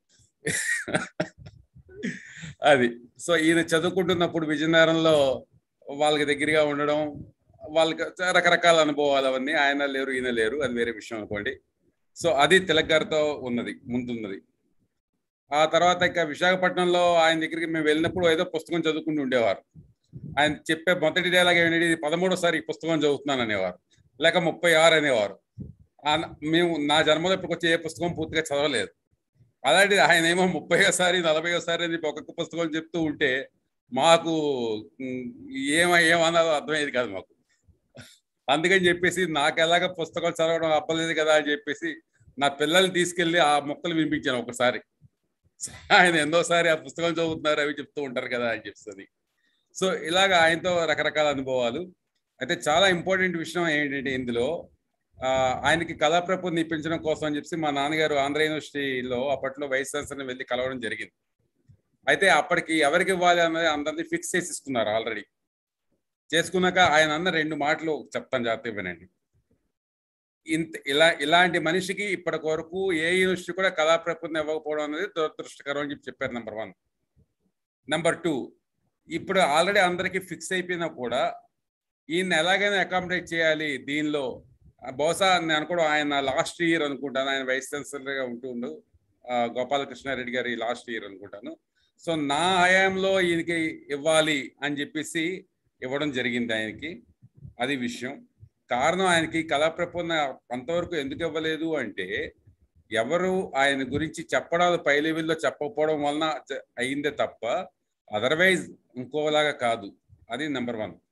అది సో ఈయన చదువుకుంటున్నప్పుడు విజయనగరంలో వాళ్ళకి దగ్గరగా ఉండడం వాళ్ళకి రకరకాల అనుభవాలు అవన్నీ ఆయన లేరు ఈయన లేరు అది వేరే విషయం అనుకోండి సో అది తిలక్ గారితో ఉన్నది ముందున్నది ఆ తర్వాత ఇంకా విశాఖపట్నంలో ఆయన దగ్గరికి మేము వెళ్ళినప్పుడు ఏదో పుస్తకం చదువుకుంటూ ఉండేవారు ఆయన చెప్పే మొదటి డైలాగ్ ఏంటంటే ఇది పదమూడోసారి ఈ పుస్తకం చదువుతున్నాను అనేవారు లేక ముప్పై ఆరు అనేవారు ఆ- మేము నా జన్మలో ఇప్పటికి వచ్చే ఏ పుస్తకం పూర్తిగా చదవలేదు అలాంటిది ఆయన ఏమో ముప్పైసారి నలభైసారి అని ఒక్కొక్క పుస్తకం చెప్తూ ఉంటే మాకు ఉమ్, ఏమ ఏమన్నారో అర్థమయ్యేది కాదు మాకు అందుకని చెప్పేసి నాకు ఎలాగ పుస్తకాలు చదవడం అవ్వలేదు కదా అని చెప్పేసి నా పిల్లల్ని తీసుకెళ్లి ఆ మొక్కలు వినిపించాను ఒకసారి ఆయన ఎన్నోసారి ఆ పుస్తకం చదువుతున్నారు అవి చెప్తూ ఉంటారు కదా అని చెప్తుంది సో ఇలాగ ఆయనతో రకరకాల అనుభవాలు అయితే చాలా ఇంపార్టెంట్ విషయం ఏంటంటే ఇందులో ఆ, ఆయనకి కళాప్రభుని ఇప్పించడం కోసం అని చెప్పి మా నాన్నగారు ఆంధ్ర యూనివర్సిటీలో అప్పట్లో వైస్ ఛాన్సలర్ని వెళ్ళి కలవడం జరిగింది అయితే అప్పటికి ఎవరికి ఇవ్వాలి అన్నది అందరినీ ఫిక్స్ చేసిస్తున్నారు ఆల్రెడీ చేసుకున్నాక ఆయన అన్న రెండు మాటలు చెప్తాను జాగ్రత్త వినండి ఇంత ఇలా ఇలాంటి మనిషికి ఇప్పటి వరకు ఏ యూనివర్సిటీ కూడా కళాప్రభుత్వం ఇవ్వకపోవడం అనేది దురదృష్టకరం అని చెప్పి చెప్పారు నెంబర్ వన్ నెంబర్ టూ ఇప్పుడు ఆల్రెడీ అందరికీ ఫిక్స్ అయిపోయినా కూడా ఈయన ఎలాగైనా అకామిడేట్ చేయాలి దీనిలో ఆ, బహుశా నేను అనుకోవడం ఆయన లాస్ట్ ఇయర్ అనుకుంటాను ఆయన వైస్ ఛాన్సలర్గా ఉంటుండు ఆ, గోపాలకృష్ణారెడ్డి గారి లాస్ట్ ఇయర్ అనుకుంటాను సో నా హయాంలో ఈయనకి ఇవ్వాలి అని చెప్పేసి ఇవ్వడం జరిగింది ఆయనకి అది విషయం కారణం ఆయనకి కళాప్రపన్న అంతవరకు ఎందుకు ఇవ్వలేదు అంటే ఎవరు ఆయన గురించి చెప్పడాలు పై లెవెల్లో చెప్పకపోవడం వలన జ- అయిందే తప్ప అదర్వైజ్ ఇంకోలాగా కాదు అది నెంబర్ వన్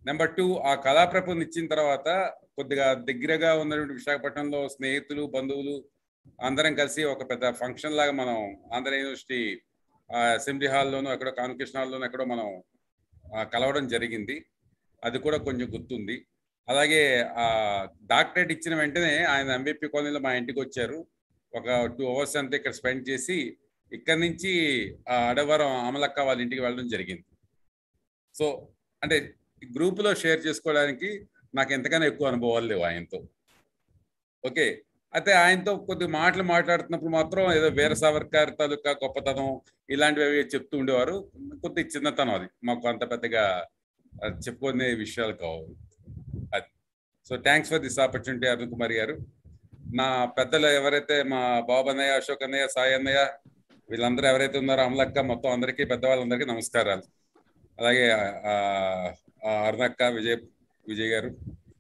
నెంబర్ టూ ఆ కళాప్రభను ఇచ్చిన తర్వాత కొద్దిగా దగ్గరగా ఉన్నటువంటి విశాఖపట్నంలో స్నేహితులు బంధువులు అందరం కలిసి ఒక పెద్ద ఫంక్షన్ లాగా మనం ఆంధ్ర యూనివర్సిటీ అసెంబ్లీ హాల్లోనూ ఎక్కడో కాన్వకేషన్ హాల్లోనూ ఎక్కడో మనం ఆ, కలవడం జరిగింది అది కూడా కొంచెం గుర్తుంది అలాగే ఆ డాక్టరేట్ ఇచ్చిన వెంటనే ఆయన ఎంబీపీ కాలనీలో మా ఇంటికి వచ్చారు ఒక టూ అవర్స్ అంతా ఇక్కడ స్పెండ్ చేసి ఇక్కడ నుంచి ఆ అడవరం అమలక్క వాళ్ళ ఇంటికి వెళ్ళడం జరిగింది సో అంటే గ్రూపులో షేర్ చేసుకోవడానికి నాకు ఎంతకన్నా ఎక్కువ అనుభవాలు లేవు ఆయనతో ఓకే అయితే ఆయనతో కొద్ది మాటలు మాట్లాడుతున్నప్పుడు మాత్రం ఏదో వీర సావర్కర్ తాలూకా గొప్పతనం ఇలాంటివి అవి చెప్తూ ఉండేవారు కొద్ది చిన్నతనం అది మాకు అంత పెద్దగా ఆ, చెప్పుకునే విషయాలు కావు అది so thanks for this opportunity Arun Kumar garu నా పెద్దలు ఎవరైతే మా బాబు అన్నయ్య అశోక్ అన్నయ్య సాయి అన్నయ్య వీళ్ళందరూ ఎవరైతే ఉన్నారో అమలక్క మొత్తం అందరికీ పెద్దవాళ్ళందరికీ నమస్కారాలు అలాగే ఆ, ఆ, అరుణక్క విజయ్ విజయ్ గారు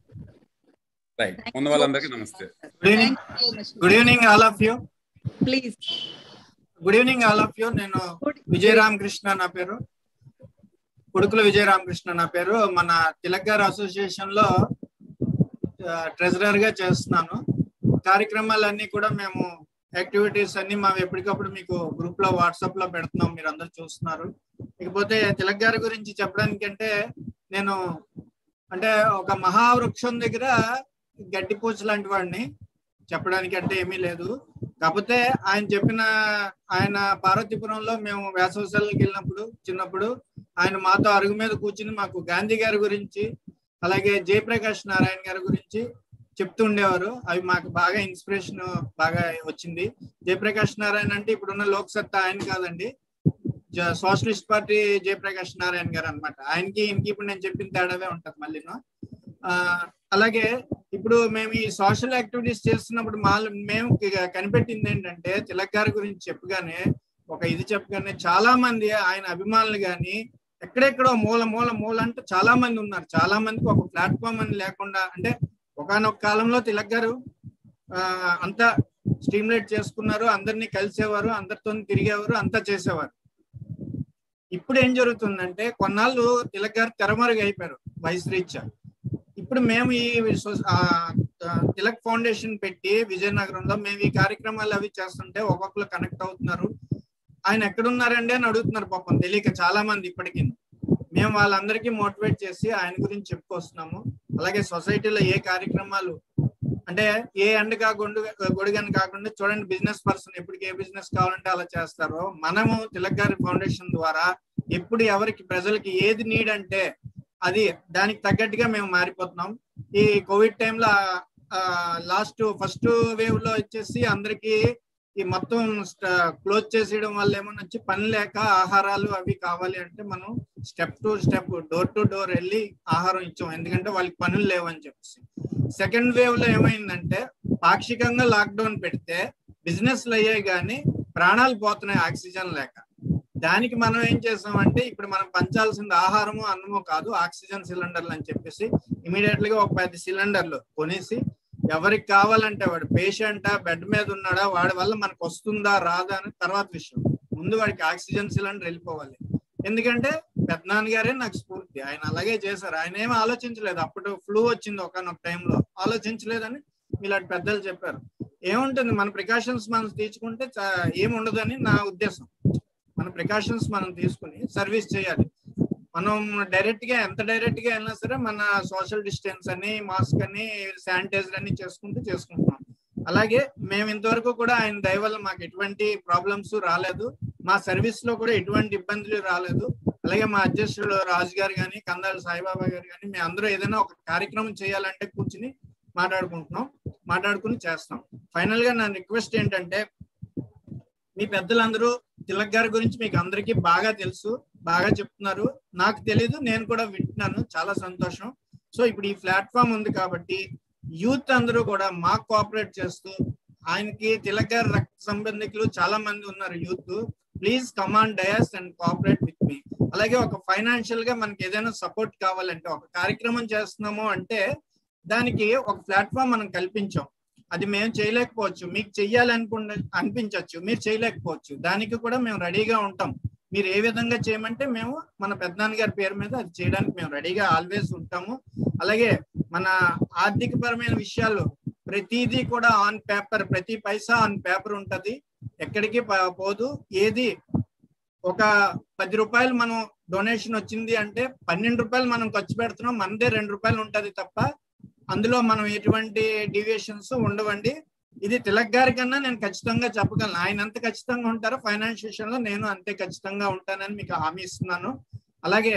రైట్ ఉన్న వాళ్ళందరికీ నమస్తే good evening good evening all of you please good evening all of you నేను విజయ రామకృష్ణ నా పేరు కొడుకుల విజయ రామకృష్ణ నా పేరు మన తిలక్ గారు అసోసియేషన్ లో ట్రెజరర్ గా చేస్తున్నాను కార్యక్రమాలన్నీ కూడా మేము యాక్టివిటీస్ అన్ని మేము ఎప్పటికప్పుడు మీకు గ్రూప్ లో వాట్సాప్ లో పెడుతున్నాం మీరు అందరు చూస్తున్నారు ఇకపోతే తిలక్ గారి గురించి చెప్పడానికంటే నేను అంటే ఒక మహావృక్షం దగ్గర గడ్డి పూచ లాంటి వాడిని చెప్పడానికి అంటే ఏమీ లేదు కాకపోతే ఆయన చెప్పిన ఆయన పార్వతీపురంలో మేము వేసవశాలకు వెళ్ళినప్పుడు చిన్నప్పుడు ఆయన మాతో అరుగు మీద కూర్చుని మాకు గాంధీ గారి గురించి అలాగే జయప్రకాష్ నారాయణ గారి గురించి చెప్తూ ఉండేవారు అవి మాకు బాగా ఇన్స్పిరేషన్ బాగా వచ్చింది జయప్రకాష్ నారాయణ అంటే ఇప్పుడున్న లోక్ సత్తా ఆయన కాదండి జ- సోషలిస్ట్ పార్టీ జయప్రకాష్ నారాయణ గారు అన్నమాట ఆయనకి ఈయనకి ఇప్పుడు నేను చెప్పిన తేడావే ఉంటది మళ్ళీను ఆ, అలాగే ఇప్పుడు మేము ఈ సోషల్ యాక్టివిటీస్ చేస్తున్నప్పుడు మా మేము ఇక కనిపెట్టింది ఏంటంటే తిలక్ గారి గురించి చెప్పగానే ఒక ఇది చెప్పగానే చాలా మంది ఆయన అభిమానులు గాని ఎక్కడెక్కడో మూల మూల మూల అంటే చాలా మంది ఉన్నారు చాలా మందికి ఒక ప్లాట్ఫామ్ అని లేకుండా అంటే ఒకనొక కాలంలో తిలక్ గారు ఆ, అంతా స్టీమ్లైట్ చేసుకున్నారు అందరినీ కలిసేవారు అందరితో తిరిగేవారు అంతా చేసేవారు ఇప్పుడు ఏం జరుగుతుందంటే కొన్నాళ్ళు తిలక్ గారు తెరమరుగు అయిపోయారు వయసు రీత్యా ఇప్పుడు మేము ఈ సో- ఆ, ఆ, తిలక్ ఫౌండేషన్ పెట్టి విజయనగరంలో మేము ఈ కార్యక్రమాలు అవి చేస్తుంటే ఒక్కొక్కరు కనెక్ట్ అవుతున్నారు ఆయన ఎక్కడున్నారండి అని అడుగుతున్నారు పాపం తెలియక చాలా మంది ఇప్పటికీ మేము వాళ్ళందరికీ మోటివేట్ చేసి ఆయన గురించి చెప్పుకొస్తున్నాము అలాగే సొసైటీలో ఏ కార్యక్రమాలు అంటే ఏ ఎండగా గొండు గొడుగని కాకుండా చూడండి బిజినెస్ పర్సన్ ఎప్పటికి ఏ బిజినెస్ కావాలంటే అలా చేస్తారో మనము తిలక్ గారి ఫౌండేషన్ ద్వారా ఎప్పుడు ఎవరికి ప్రజలకి ఏది నీడ్ అంటే అది దానికి తగ్గట్టుగా మేము మారిపోతున్నాం ఈ కోవిడ్ టైంలో లాస్ట్ ఫస్ట్ వేవ్ లో వచ్చేసి అందరికి ఈ మొత్తం క్లోజ్ చేసేయడం వల్ల ఏమన్నా వచ్చి పని లేక ఆహారాలు అవి కావాలి అంటే మనం step to step door to door వెళ్ళి ఆహారం ఇచ్చాం ఎందుకంటే వాళ్ళకి పనులు లేవని చెప్పేసి సెకండ్ వేవ్ లో ఏమైందంటే పాక్షికంగా లాక్డౌన్ పెడితే బిజినెస్లు అయ్యాయి కానీ ప్రాణాలు పోతున్నాయి ఆక్సిజన్ లేక దానికి మనం ఏం చేసామంటే ఇప్పుడు మనం పంచాల్సింది ఆహారము అన్నము కాదు ఆక్సిజన్ సిలిండర్లు అని చెప్పేసి ఇమీడియట్ గా ఒక పది సిలిండర్లు కొనేసి ఎవరికి కావాలంటే వాడు పేషెంటా బెడ్ మీద ఉన్నాడా వాడి వల్ల మనకు వస్తుందా రాదా అని తర్వాత విషయం ముందు వాడికి ఆక్సిజన్ సిలిండర్ వెళ్ళిపోవాలి ఎందుకంటే పెద్దనాన్న గారే నాకు స్ఫూర్తి ఆయన అలాగే చేశారు ఆయన ఏమీ ఆలోచించలేదు అప్పుడు ఫ్లూ వచ్చింది ఒకనొక టైంలో ఆలోచించలేదని ఇలాంటి పెద్దలు చెప్పారు ఏముంటుంది మన ప్రికాషన్స్ మనం తీసుకుంటే చా- ఏముండదని నా ఉద్దేశం మన ప్రికాషన్స్ మనం తీసుకుని సర్వీస్ చేయాలి మనం డైరెక్ట్ గా ఎంత డైరెక్ట్ గా వెళ్ళినా సరే మన సోషల్ డిస్టెన్స్ అని మాస్క్ అని శానిటైజర్ అని చేసుకుంటూ చేసుకుంటున్నాం అలాగే మేము ఇంతవరకు కూడా ఆయన దయ వల్ల మాకు ఎటువంటి ప్రాబ్లమ్స్ రాలేదు మా సర్వీస్ లో కూడా ఎటువంటి ఇబ్బందులు రాలేదు అలాగే మా అధ్యక్షుడు రాజు గారు కానీ కందాల సాయిబాబా గారు కానీ మేము అందరూ ఏదైనా ఒక కార్యక్రమం చేయాలంటే కూర్చుని మాట్లాడుకుంటున్నాం మాట్లాడుకుని చేస్తాం ఫైనల్ గా నా రిక్వెస్ట్ ఏంటంటే మీ పెద్దలందరూ తిలక్ గారి గురించి మీకు అందరికీ బాగా తెలుసు బాగా చెప్తున్నారు నాకు తెలీదు నేను కూడా వింటున్నాను చాలా సంతోషం సో ఇప్పుడు ఈ ప్లాట్ఫామ్ ఉంది కాబట్టి యూత్ అందరూ కూడా మాకు కోఆపరేట్ చేస్తూ ఆయనకి తిలక్ గారి రక్త సంబంధికులు చాలా మంది ఉన్నారు youth please command dais and cooperate with me అలాగే ఒక ఫైనాన్షియల్ గా మనకి ఏదైనా సపోర్ట్ కావాలంటే ఒక కార్యక్రమం చేస్తున్నాము అంటే దానికి ఒక ప్లాట్ఫామ్ మనం కల్పించాం అది మేము చేయలేకపోవచ్చు మీకు చెయ్యాలనుకుంటే అనిపించవచ్చు మీరు చేయలేకపోవచ్చు దానికి కూడా మేము రెడీగా ఉంటాం మీరు ఏ విధంగా చేయమంటే మేము మన పెద్దనాన్న గారి పేరు మీద అది చేయడానికి మేము రెడీగా ఆల్వేస్ ఉంటాము అలాగే మన ఆర్థిక పరమైన విషయాలు ప్రతిదీ కూడా ఆన్ పేపర్ ప్రతి పైసా ఆన్ పేపర్ ఉంటది ఎక్కడికి ప- పోదు ఏది ఒక పది రూపాయలు మనం డొనేషన్ వచ్చింది అంటే పన్నెండు రూపాయలు మనం ఖర్చు పెడుతున్నాం మనదే రెండు రూపాయలు ఉంటది తప్ప అందులో మనం ఎటువంటి డివియేషన్స్ ఉండవండి ఇది తిలక్ గారి కన్నా నేను ఖచ్చితంగా చెప్పగలను ఆయన ఎంత ఖచ్చితంగా ఉంటారో ఫైనాన్స్ విషయంలో నేను అంతే ఖచ్చితంగా ఉంటానని మీకు హామీ ఇస్తున్నాను అలాగే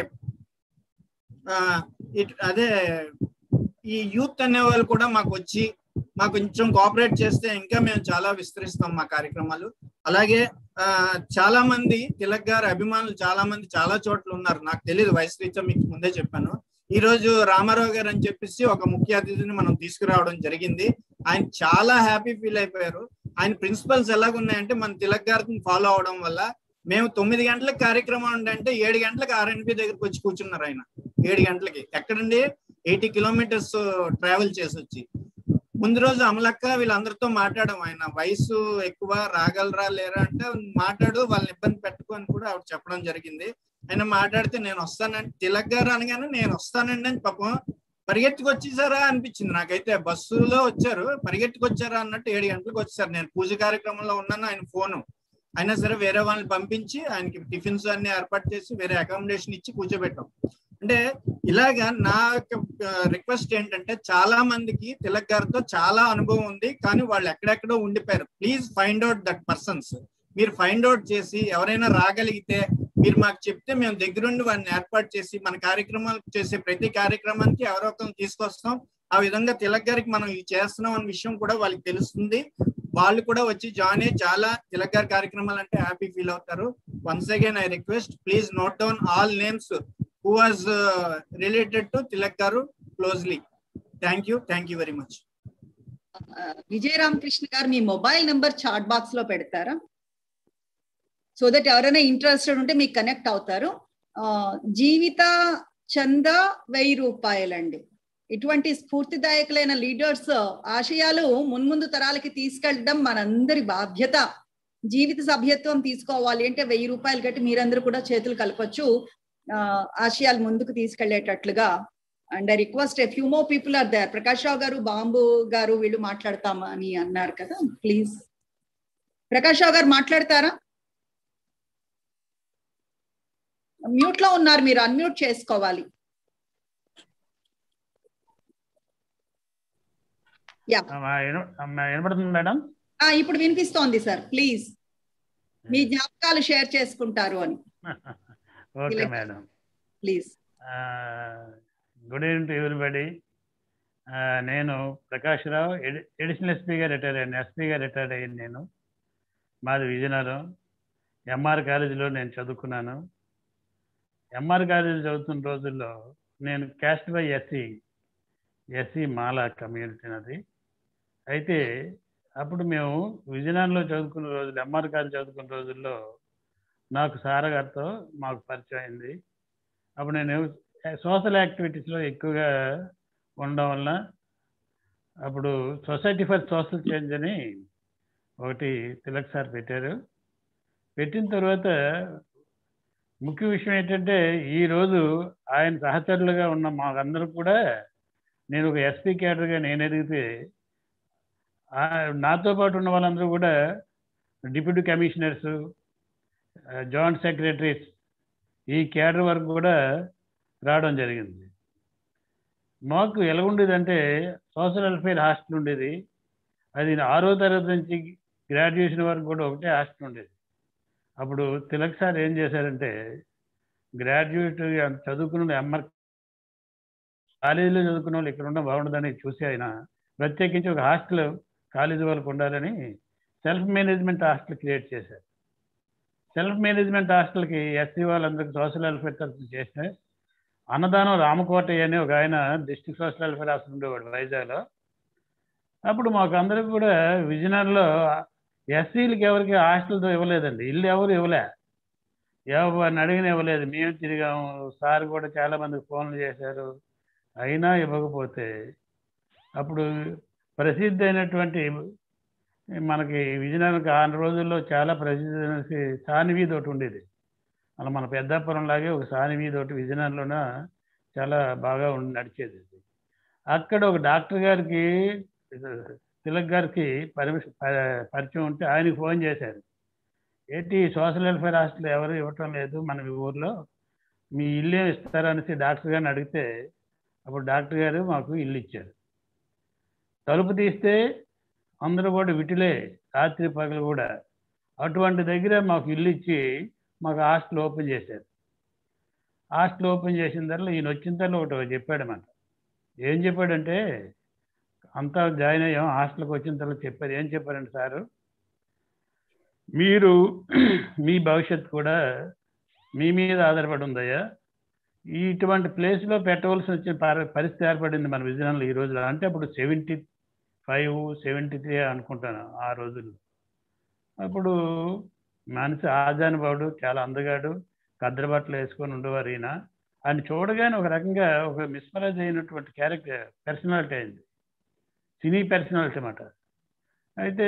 ఆ, ఇట్- అదే ఈ యూత్ అనే వాళ్ళు కూడా మాకు వచ్చి మాకు కొంచెం కోఆపరేట్ చేస్తే ఇంకా మేము చాలా విస్తరిస్తాం మా కార్యక్రమాలు అలాగే ఆ చాలా మంది తిలక్ గారి అభిమానులు చాలా మంది చాలా చోట్ల ఉన్నారు నాకు తెలియదు వయసు రీత్యా మీకు ముందే చెప్పాను ఈ రోజు రామారావు గారు అని చెప్పేసి ఒక ముఖ్య అతిథిని మనం తీసుకురావడం జరిగింది ఆయన చాలా హ్యాపీ ఫీల్ అయిపోయారు ఆయన ప్రిన్సిపల్స్ ఎలాగున్నాయంటే మన తిలక్ గారిని ఫాలో అవడం వల్ల మేము తొమ్మిది గంటలకు కార్యక్రమం ఉందంటే ఏడు గంటలకు ఆర్ఎన్బి దగ్గరకు వచ్చి కూర్చున్నారు ఆయన ఏడు గంటలకి ఎక్కడండి ఎయిటీ కిలోమీటర్స్ ట్రావెల్ చేసి వచ్చి ముందు రోజు అమలక్క వీళ్ళందరితో మాట్లాడడం ఆయన వయసు ఎక్కువ రాగలరా లేరా అంటే మాట్లాడు వాళ్ళని ఇబ్బంది పెట్టుకొని కూడా ఆవిడ చెప్పడం జరిగింది ఆయన మాట్లాడితే నేను వస్తానండి తిలక్ గారు అనగానే నేను వస్తానండి అని పాపం పరిగెత్తుకు వచ్చేసారా అనిపించింది నాకైతే బస్సులో వచ్చారు పరిగెత్తుకు వచ్చారా అన్నట్టు ఏడు గంటలకు వచ్చారు నేను పూజ కార్యక్రమంలో ఉన్నాను ఆయన ఫోను అయినా సరే వేరే వాళ్ళని పంపించి ఆయనకి టిఫిన్స్ అన్ని ఏర్పాటు చేసి వేరే అకామిడేషన్ ఇచ్చి కూర్చోబెట్టాం అంటే ఇలాగా నా రిక్వెస్ట్ ఏంటంటే చాలా మందికి తిలక్ గారితో చాలా అనుభవం ఉంది కానీ వాళ్ళు ఎక్కడెక్కడో ఉండిపోయారు please find out that persons మీరు ఫైండ్ అవుట్ చేసి ఎవరైనా రాగలిగితే మీరు మాకు చెప్తే మేము దగ్గరుండి వాడిని ఏర్పాటు చేసి మన కార్యక్రమాలు చేసే ప్రతి కార్యక్రమానికి ఎవరో ఒకరిని తీసుకొస్తాం ఆ విధంగా తిలక్ గారికి మనం ఇది చేస్తున్నాం అనే విషయం కూడా వాళ్ళకి తెలుస్తుంది వాళ్ళు కూడా వచ్చి జాయిన్ అయ్యి చాలా తిలక్ గారి కార్యక్రమాలు అంటే హ్యాపీ ఫీల్ అవుతారు once again I request please note down all names who was related to Tilak garu closely thank you thank you very much Vijaya Ramakrishna garu మీ మొబైల్ నంబర్ చాట్ బాక్స్ లో పెడతారా సో దట్ ఎవరైనా ఇంట్రెస్టెడ్ ఉంటే మీకు కనెక్ట్ అవుతారు ఆ, జీవిత చంద వెయ్యి రూపాయలండి ఇటువంటి స్ఫూర్తిదాయకులైన లీడర్స్ ఆశయాలు మున్ముందు తరాలకి తీసుకెళ్ళడం మనందరి బాధ్యత జీవిత సభ్యత్వం తీసుకోవాలి అంటే వెయ్యి రూపాయలు కట్టి మీరందరూ కూడా చేతులు కలపచ్చు ఆ, ఆశయాలు ముందుకు తీసుకెళ్లేటట్లుగా and I request a few more people are there Prakash Rao garu Bambu గారు వీళ్ళు మాట్లాడతామా అని అన్నారు కదా ప్లీజ్ ప్రకాష్ రావు గారు మాట్లాడతారా మ్యూట్ లో ఉన్నారు మీరు అన్మ్యూట్ చేసుకోవాలి యా అమ్మా, విన- అమ్మా, వినపడుతుంది మేడం ఆ, ఇప్పుడు వినిపిస్తోంది సార్ ప్లీజ్ మీ జ్ఞాపకాలు షేర్ చేసుకుంటారు అని ఓకే ఇలా- madam please good evening to everybody నేను ప్రకాష్ రావు ఎడి- ఎడిషనల్ ఎస్పీగా రిటైర్ అయ్యాను ఎస్పీగా రిటైర్ అయ్యాను నేను మాది విజయనగరం ఎంఆర్ కాలేజీలో నేను చదువుకున్నాను ఎంఆర్ కాలేజీ చదువుతున్న రోజుల్లో నేను caste by SC SC Mala community అది అయితే అప్పుడు మేము విజయనగరంలో చదువుకున్న రోజులు ఎంఆర్ కాలేజ్ చదువుకున్న రోజుల్లో నాకు సార్ గారితో మాకు పరిచయం అయింది అప్పుడు నేను సోషల్ యాక్టివిటీస్లో ఎక్కువగా ఉండడం వల్ల అప్పుడు సొసైటీ ఫర్ సోషల్ చేంజ్ అని ఒకటి తిలక్ సార్ పెట్టారు పెట్టిన తర్వాత ముఖ్య విషయం ఏంటంటే ఈరోజు ఆయన సహచరులుగా ఉన్న మాకందరూ కూడా నేను ఒక ఎస్పీ క్యాడర్గా నేను ఎదిగితే ఆ నాతో పాటు ఉన్న వాళ్ళందరూ కూడా డిప్యూటీ కమిషనర్స్ జాయింట్ సెక్రటరీస్ ఈ క్యాడర్ వరకు కూడా రావడం జరిగింది మాకు ఎలా ఉండేదంటే సోషల్ వెల్ఫేర్ హాస్టల్ ఉండేది అది ఆరో తరగతి నుంచి గ్రాడ్యుయేషన్ వరకు కూడా ఒకటే హాస్టల్ ఉండేది అప్పుడు తిలక్ సార్ ఏం చేశారంటే గ్రాడ్యుయేట్ చదువుకున్న ఎంఆర్ కాలేజీలో చదువుకున్న వాళ్ళు ఇక్కడ ఉండడం బాగుండదని చూసి ఆయన ప్రత్యేకించి ఒక హాస్టల్ కాలేజీ వాళ్ళకు ఉండాలని సెల్ఫ్ మేనేజ్మెంట్ హాస్టల్ క్రియేట్ చేశారు సెల్ఫ్ మేనేజ్మెంట్ హాస్టల్కి ఎస్సీ వాళ్ళందరికీ సోషల్ వెల్ఫేర్ తరఫున చేసిన అన్నదానం రామకోటయ్య అని ఒక ఆయన డిస్ట్రిక్ట్ సోషల్ వెల్ఫేర్ హాస్టల్ ఉండేవాడు వైజాగ్లో అప్పుడు మాకు అందరికి కూడా విజయనగరంలో ఎస్సీలకి ఎవరికి హాస్టల్తో ఇవ్వలేదండి ఇల్లు ఎవరు ఇవ్వలే ఎవరిని అడిగిన ఇవ్వలేదు మేము తిరిగాము సార్ కూడా చాలా మందికి ఫోన్లు చేశారు అయినా ఇవ్వకపోతే అప్పుడు ప్రసిద్ధి అయినటువంటి మనకి విజయనగరం ఆ రోజుల్లో చాలా ప్రసిద్ధి అయిన సానివీధి ఒకటి ఉండేది అలా మన పెద్దాపురం లాగే ఒక సాని మీద ఒకటి విజయనగరంలోన చాలా బాగా ఉండి నడిచేది అది. అక్కడ ఒక డాక్టర్ గారికి తిలక్ గారికి పర్మిషన్ పరిచయం ఉంటే ఆయనకి ఫోన్ చేశారు ఏంటి సోషల్ వెల్ఫేర్ హాస్టల్ ఎవరు ఇవ్వటం లేదు మన ఊర్లో మీ ఇల్లు ఏమి ఇస్తారనేసి డాక్టర్ గారిని అడిగితే అప్పుడు డాక్టర్ గారు మాకు ఇల్లు ఇచ్చారు తలుపు తీస్తే అందరూ కూడా విటిలే రాత్రి పగలు కూడా అటువంటి దగ్గర మాకు ఇల్లు ఇచ్చి మాకు హాస్టల్ ఓపెన్ చేశారు హాస్టల్ ఓపెన్ చేసిన తర్వాత ఈయన వచ్చిన తర్వాత ఒకటి చెప్పాడు మాట ఏం చెప్పాడంటే అంతా జాయిన్ అయ్యాం హాస్టల్కి వచ్చిన తర్వాత చెప్పారు ఏం చెప్పారంటే సారు మీరు మీ భవిష్యత్తు కూడా మీ మీద ఆధారపడి ఉందయ్యా ఇటువంటి ప్లేస్లో పెట్టవలసి వచ్చిన పరి- పరిస్థితి ఏర్పడింది మన విజయనగరంలో ఈ రోజులో అంటే అప్పుడు సెవెంటీ ఫైవ్ సెవెంటీ త్రీ అనుకుంటాను ఆ రోజుల్లో అప్పుడు మనిషి ఆజానుభావుడు చాలా అందగాడు కద్దరబట్టలు వేసుకొని ఉండేవారు ఈయన ఆయన చూడగానే ఒక రకంగా ఒక మిస్మరైజ్ అయినటువంటి క్యారెక్టర్ పర్సనాలిటీ అయింది సినీ పర్సనాలిటీ అన్నమాట అయితే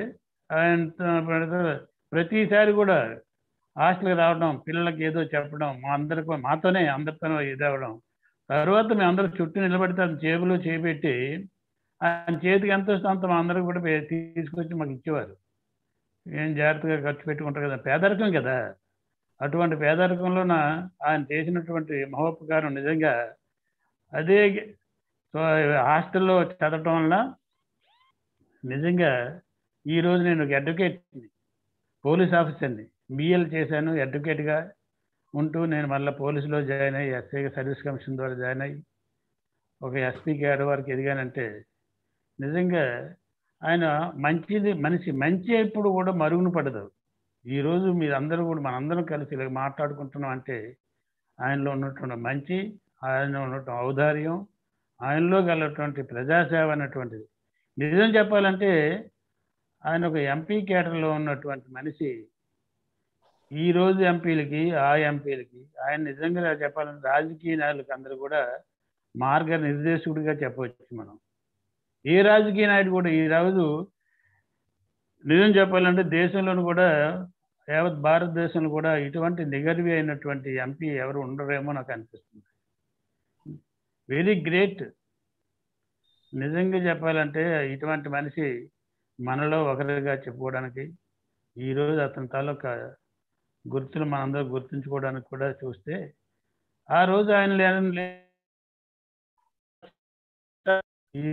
ఆయన ప్రతిసారి కూడా హాస్టల్కి రావడం పిల్లలకి ఏదో చెప్పడం మా అందరికి మాతోనే అందరితోనే ఇది అవ్వడం తర్వాత మేము అందరూ చుట్టూ నిలబడితే ఆయన జేబులో చేపెట్టి ఆయన చేతికి ఎంత వస్తే అంత మా అందరికి కూడా పే- తీసుకొచ్చి మాకు ఇచ్చేవారు ఏం జాగ్రత్తగా ఖర్చు పెట్టుకుంటారు కదా పేదరికం కదా అటువంటి పేదరికంలోన ఆయన చేసినటువంటి మహోపకారం నిజంగా అదే సో హాస్టల్లో చదవటం వల్ల నిజంగా ఈరోజు నేను ఒక అడ్వకేట్ని పోలీస్ ఆఫీసర్ని బిఎల్ చేశాను అడ్వకేట్గా ఉంటూ నేను మళ్ళీ పోలీసులో జాయిన్ అయ్యి ఎస్ఐ సర్వీస్ కమిషన్ ద్వారా జాయిన్ అయ్యి ఒక ఎస్పీ గారి వారికి ఎదిగానంటే నిజంగా ఆయన మంచిది మనిషి మంచి ఎప్పుడు కూడా మరుగున పడదు ఈరోజు మీరందరూ కూడా మనందరం కలిసి ఇలా మాట్లాడుకుంటున్నాం అంటే ఆయనలో ఉన్నటువంటి మంచి ఆయనలో ఉన్నటువంటి ఔదార్యం ఆయనలో గలటువంటి ప్రజాసేవ అనేటువంటిది నిజం చెప్పాలంటే ఆయన ఒక ఎంపీ కేటర్లో ఉన్నటువంటి మనిషి ఈ రోజు ఎంపీలకి ఆ ఎంపీలకి ఆయన నిజంగా చెప్పాలంటే రాజకీయ నాయకులకి అందరూ కూడా మార్గ నిర్దేశకుడిగా చెప్పవచ్చు మనం ఏ రాజకీయ నాయుడు కూడా ఈ రోజు నిజం చెప్పాలంటే దేశంలోను కూడా యావత్ భారతదేశంలో కూడా ఇటువంటి నిగర్వి అయినటువంటి ఎంపీ ఎవరు ఉండరేమో నాకు అనిపిస్తుంది వెరీ గ్రేట్ నిజంగా చెప్పాలంటే ఇటువంటి మనిషి మనలో ఒకరిగా చెప్పుకోవడానికి ఈరోజు అతని తాలూకా గుర్తులు మనందరూ గుర్తుంచుకోవడానికి కూడా చూస్తే ఆ రోజు ఆయన లేని లే- ఈ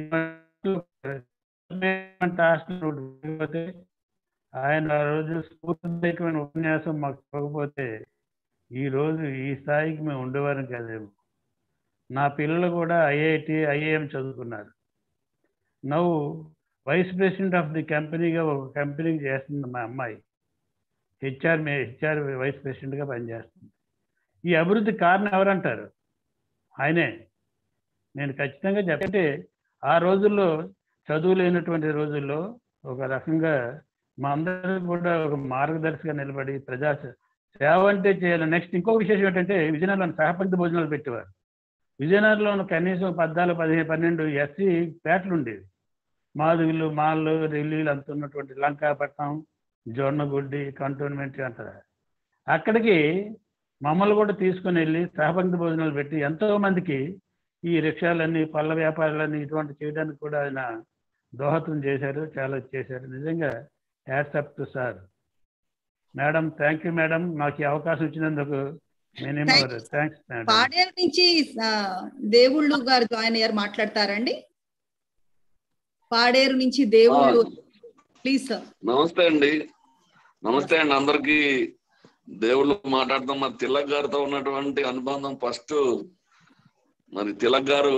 హాస్టల్ పోతే ఆయన ఆ రోజు స్ఫూర్తిదాయకమైన ఉపన్యాసం మాకు ఇవ్వకపోతే ఈ రోజు ఈ స్థాయికి మేము ఉండేవారం కాదేమో నా పిల్లలు కూడా ఐఐటి ఐఏఎం చదువుకున్నారు నవ్వు వైస్ ప్రెసిడెంట్ ఆఫ్ ది కంపెనీగా ఒక కంపెనీకి చేస్తుంది మా అమ్మాయి హెచ్ఆర్ మే హెచ్ఆర్ వైస్ ప్రెసిడెంట్గా పనిచేస్తుంది ఈ అభివృద్ధి కారణం ఎవరంటారు ఆయనే నేను ఖచ్చితంగా చెప్పంటే ఆ రోజుల్లో చదువు లేనటువంటి రోజుల్లో ఒక రకంగా మా అందరికి కూడా ఒక మార్గదర్శిగా నిలబడి ప్రజా సే- సేవ అంటే చేయాలి నెక్స్ట్ ఇంకొక విశేషం ఏంటంటే విజయనగరంలో సహపంక్తి భోజనాలు పెట్టేవారు విజయనగరంలో కనీసం పద్నాలుగు పదిహేను పన్నెండు ఎస్సీ పేటలు ఉండేవి మాదుగులు మాళ్ళు ఢిల్లీలు అంత ఉన్నటువంటి లంకాపట్నం జొన్నగుడ్డి కంటోన్మెంట్ అంటారు అక్కడికి మమ్మల్ని కూడా తీసుకుని వెళ్ళి సహపంక్తి భోజనాలు పెట్టి ఎంతో మందికి ఈ రిక్షాలన్నీ పళ్ళ వ్యాపారాలన్నీ ఇటువంటి చేయడానికి కూడా ఆయన దోహదం చేశారు చాలా చేశారు నిజంగా hats off to sir madam thank you madam నాకు ఈ అవకాశం ఇచ్చినందుకు నేనేమో థ్యాంక్స్ మేడం పాడేరు నుంచి ఆ, దేవుళ్ళు గారు జాయిన్ అయ్యారు మాట్లాడతారండి పాడేరు నుంచి దేవుళ్ళు ప్లీజ్ సార్ నమస్తే అండి నమస్తే అండి అందరికి దేవుళ్ళు మాట్లాడతాం మరి తిలక్ గారితో ఉన్నటువంటి అనుబంధం ఫస్ట్ మరి తిలక్ గారు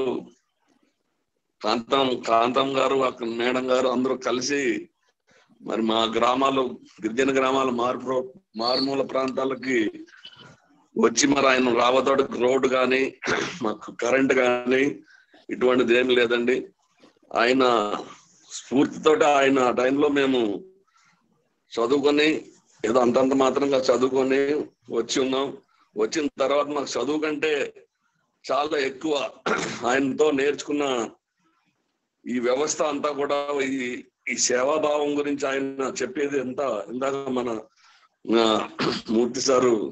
కాంతం కాంతం గారు అక్కడ మేడం గారు అందరూ కలిసి మరి మా గ్రామాలు గిరిజన గ్రామాల మార్పు మారుమూల ప్రాంతాలకి వచ్చి మరి ఆయన రావతోటి రోడ్డు కానీ మాకు కరెంట్ కానీ ఇటువంటిది ఏమి లేదండి ఆయన స్ఫూర్తితోటి ఆయన ఆ టైంలో మేము చదువుకొని ఏదో అంతంత మాత్రంగా చదువుకొని వచ్చి ఉన్నాం వచ్చిన తర్వాత మాకు చదువు కంటే చాలా ఎక్కువ ఆయనతో నేర్చుకున్న ఈ వ్యవస్థ అంతా కూడా ఈ ఈ సేవాభావం గురించి ఆయన చెప్పేది ఎంత ఇందాక మన ఆ, మూర్తి సారు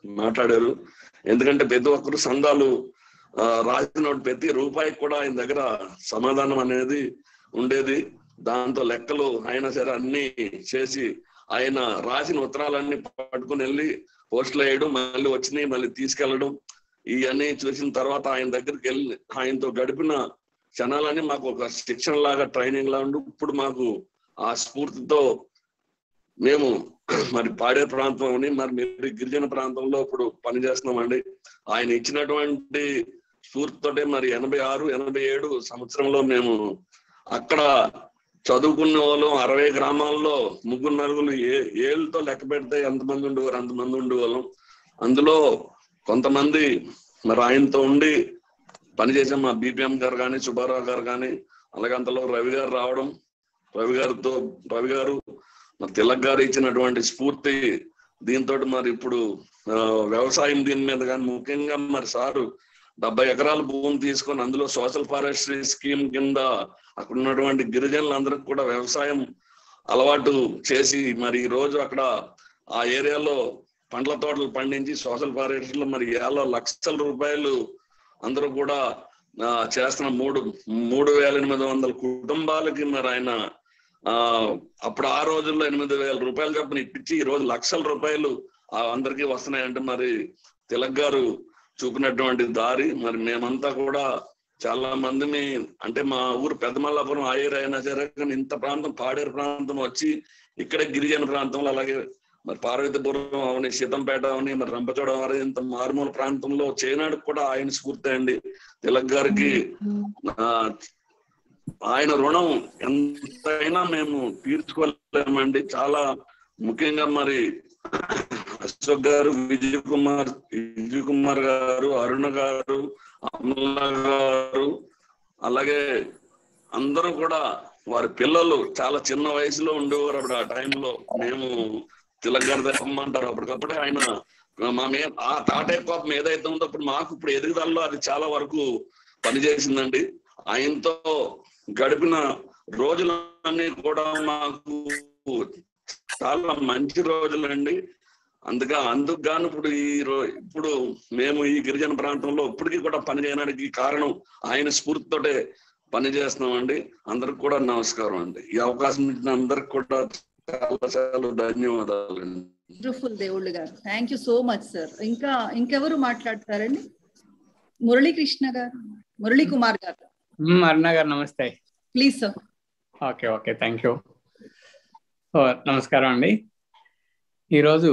మాట్లాడారు ఎందుకంటే ప్రతి ఒక్కరు సంఘాలు ఆ, రాసిన ప్రతి రూపాయికి కూడా ఆయన దగ్గర సమాధానం అనేది ఉండేది దాంతో లెక్కలు అయినా సరే అన్ని చేసి ఆయన రాసిన ఉత్తరాలన్నీ పట్టుకుని వెళ్ళి పోస్టులు వేయడం మళ్ళీ వచ్చినాయి మళ్ళీ తీసుకెళ్లడం ఇవన్నీ చూసిన తర్వాత ఆయన దగ్గరికి వెళ్ళి ఆయనతో గడిపిన క్షణాలన్నీ మాకు ఒక శిక్షణ లాగా ట్రైనింగ్ లా ఉండి ఇప్పుడు మాకు ఆ స్ఫూర్తితో మేము మరి పాడే ప్రాంతం అని మరి మీరు గిరిజన ప్రాంతంలో ఇప్పుడు పనిచేస్తున్నామండి ఆయన ఇచ్చినటువంటి స్ఫూర్తితోటే మరి ఎనభై ఆరు ఎనభై ఏడు సంవత్సరంలో మేము అక్కడ చదువుకున్న వాళ్ళు అరవై గ్రామాల్లో ముగ్గురు నలుగురు ఏ ఏళ్ళతో లెక్క పెడితే ఎంతమంది ఉండేవారు అంతమంది ఉండేవాళ్ళం అందులో కొంతమంది మరి ఆయనతో ఉండి పనిచేసే మా బీపీఎం గారు కానీ సుబ్బారావు గారు కానీ అలాగే అంతలో రవి గారు రావడం రవి గారితో రవి గారు మరి తిలక్ గారు ఇచ్చినటువంటి స్ఫూర్తి దీంతో మరి ఇప్పుడు ఆ, వ్యవసాయం దీని మీద కానీ ముఖ్యంగా మరి సారు డెబ్బై ఎకరాల భూమిని తీసుకొని అందులో సోషల్ ఫారెస్ట్రీ స్కీమ్ కింద అక్కడ ఉన్నటువంటి గిరిజనులందరికి కూడా వ్యవసాయం అలవాటు చేసి మరి ఈ రోజు అక్కడ ఆ ఏరియాలో పండ్ల తోటలు పండించి సోషల్ ఫారెస్ట్ లో మరి ఏళ్ళ లక్షల రూపాయలు అందరూ కూడా ఆ, చేస్తున్న మూడు మూడు వేల ఎనిమిది వందల కుటుంబాలకి మరి ఆయన ఆ అప్పుడు ఆ రోజుల్లో ఎనిమిది వేల రూపాయలు చొప్పున ఇప్పించి ఈ రోజు లక్షల రూపాయలు ఆ అందరికీ వస్తున్నాయంటే మరి తిలక్ గారు చూపినటువంటి దారి మరి మేమంతా కూడా చాలా మందిని అంటే మా ఊరు పెద్దమల్లాపురం ఆయేరు అయినా సరే కానీ ఇంత ప్రాంతం పాడేరు ప్రాంతం వచ్చి ఇక్కడే గిరిజన ప్రాంతంలో అలాగే మరి పార్వతీపురం అవని సీతంపేట అవని మరి రంపచోడవరం వారి ఇంత మారుమూల ప్రాంతంలో చేయనాడికి కూడా ఆయన స్ఫూర్తి అండి తిలక్ గారికి ఆ, ఆయన రుణం ఎంతైనా మేము తీర్చుకోలేమండి చాలా ముఖ్యంగా మరి అశోక్ గారు విజయ్ కుమార్ విజయ్ కుమార్ గారు అరుణ గారు అమల గారు అలాగే అందరూ కూడా వారి పిల్లలు చాలా చిన్న వయసులో ఉండేవారు అప్పుడు ఆ టైంలో మేము తిలక్ గారి తెమ్మంటారు అప్పటికప్పుడే ఆయన మా మీద ఆ తాటే కోపం ఏదైతే ఉందో ఇప్పుడు మాకు ఇప్పుడు ఎదుగుదలలో అది చాలా వరకు పనిచేసిందండి ఆయనతో గడిపిన రోజులన్నీ కూడా మాకు చాలా మంచి రోజులండి అందుకే అందుకు గాను ఇప్పుడు ఈ రో ఇప్పుడు మేము ఈ గిరిజన ప్రాంతంలో ఇప్పటికీ కూడా పని చేయడానికి కారణం ఆయన స్ఫూర్తితోటే పని చేస్తున్నామండి అందరికి కూడా నమస్కారం అండి ఈ అవకాశం ఇచ్చిన అందరికి కూడా చాలా చాలా ధన్యవాదాలండి వండర్ఫుల్ దేవుళ్ళు గారు thank you so much sir ఇంకా ఇంకెవరు మాట్లాడతారండి మురళీకృష్ణ గారు మురళీ కుమార్ గారు మ్మ్, అరుణ గారు నమస్తే please sir okay okay thank you so నమస్కారం అండి ఈరోజు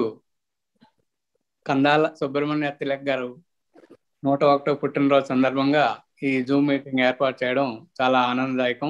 కందాల సుబ్రహ్మణ్య తిలక్ గారు నూట ఒకటో పుట్టినరోజు సందర్భంగా ఈ జూమ్ మీటింగ్ ఏర్పాటు చేయడం చాలా ఆనందదాయకం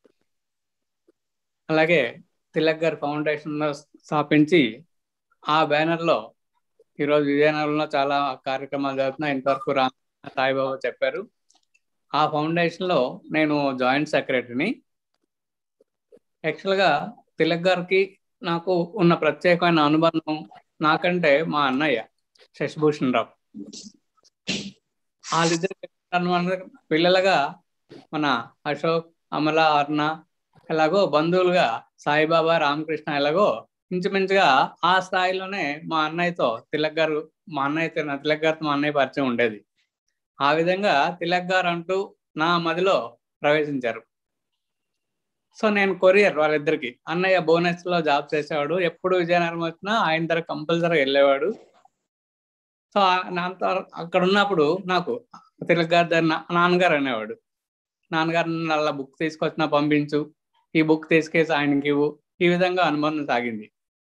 అలాగే తిలక్ గారు ఫౌండేషన్ స్థాపించి ఆ బ్యానర్లో ఈరోజు విజయనగరంలో చాలా కార్యక్రమాలు జరుగుతున్నాయి ఇంతవరకు రా సాయిబాబా చెప్పారు ఆ ఫౌండేషన్లో నేను జాయింట్ సెక్రటరీని యాక్చువల్గా తిలక్ గారికి నాకు ఉన్న ప్రత్యేకమైన అనుబంధం నాకంటే మా అన్నయ్య శశిభూషణ్ రావు వాళ్ళిద్దరు పిల్లలుగా మన అశోక్ అమల అర్ణ ఎలాగో బంధువులుగా సాయిబాబా రామకృష్ణ ఎలాగో ఇంచుమించుగా ఆ స్థాయిలోనే మా అన్నయ్యతో తిలక్ గారు మా అన్నయ్య తిలక్ గారితో మా అన్నయ్య పరిచయం ఉండేది ఆ విధంగా తిలక్ గారు అంటూ నా మదిలో ప్రవేశించారు సో నేను కొరియర్ వాళ్ళిద్దరికి అన్నయ్య బోనస్ లో జాబ్ చేసేవాడు ఎప్పుడు విజయనగరం వచ్చినా ఆయన దగ్గర కంపల్సరీ వెళ్ళేవాడు సో ఆ- నా అంత- అక్కడ ఉన్నప్పుడు నాకు తిలక్ గారి దగ్గర నా- నాన్నగారు అనేవాడు నాన్నగారు అలా బుక్ తీసుకొచ్చినా పంపించు ఈ బుక్ తీసుకేసి ఆయనకి ఇవ్వు ఈ విధంగా అనుబంధం సాగింది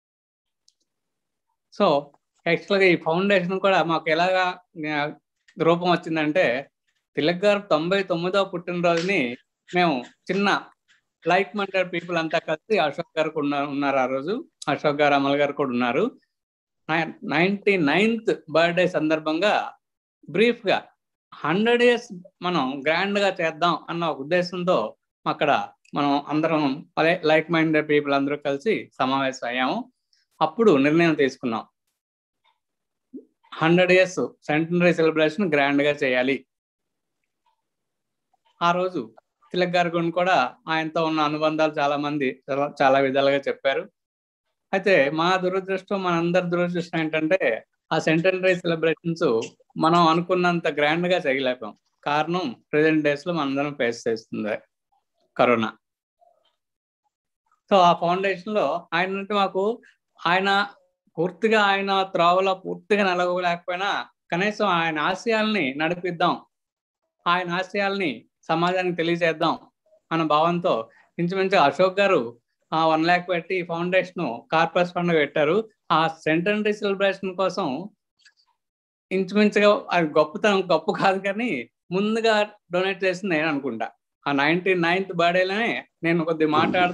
సో యాక్చువల్గా ఈ ఫౌండేషన్ కూడా మాకు ఎలాగా ఆ, రూపం వచ్చిందంటే తిలక్ గారు తొంభై తొమ్మిదో పుట్టినరోజుని మేము చిన్న లైక్ మైండెడ్ పీపుల్ అంతా కలిసి అశోక్ గారు కూడా ఉన్నారు ఉన్నారు ఆ రోజు అశోక్ గారు అమల్ గారు కూడా ఉన్నారు నైన్టీ నైన్త్ బర్త్డే సందర్భంగా బ్రీఫ్ గా హండ్రెడ్ ఇయర్స్ మనం గ్రాండ్ గా చేద్దాం అన్న ఒక ఉద్దేశంతో అక్కడ మనం అందరం అదే లైక్ మైండెడ్ పీపుల్ అందరూ కలిసి సమావేశం అయ్యాము అప్పుడు నిర్ణయం తీసుకున్నాం hundred years centenary celebration grand గా చేయాలి ఆ రోజు తిలక్ గారి గురించి కూడా ఆయనతో ఉన్న అనుబంధాలు చాలా మంది చాలా చాలా విధాలుగా చెప్పారు అయితే మా దురదృష్టం మనందరి దురదృష్టం ఏంటంటే ఆ సెంటనరీ సెలబ్రేషన్స్ మనం అనుకున్నంత గ్రాండ్ గా చేయలేకపోయాం కారణం ప్రెసెంట్ డేస్ లో మనందరం ఫేస్ చేస్తుంది కరోనా సో ఆ ఫౌండేషన్ లో ఆయన నుండి మాకు ఆయన పూర్తిగా ఆయన త్రోవలో పూర్తిగా నలగలేకపోయినా కనీసం ఆయన ఆశయాల్ని నడిపిద్దాం ఆయన ఆశయాల్ని సమాజానికి తెలియజేద్దాం అన్న భావంతో ఇంచుమించు అశోక్ గారు ఆ వన్ ల్యాక్ పెట్టి ఫౌండేషన్ కార్పస్ ఫండ్ పెట్టారు ఆ సెంటనరీ సెలబ్రేషన్ కోసం ఇంచుమించుగా అది గొప్పతనం గొప్ప కాదు కానీ ముందుగా డొనేట్ చేసింది నేను అనుకుంటా ఆ నైన్టీ నైన్త్ బర్త్డేలోనే నేను కొద్ది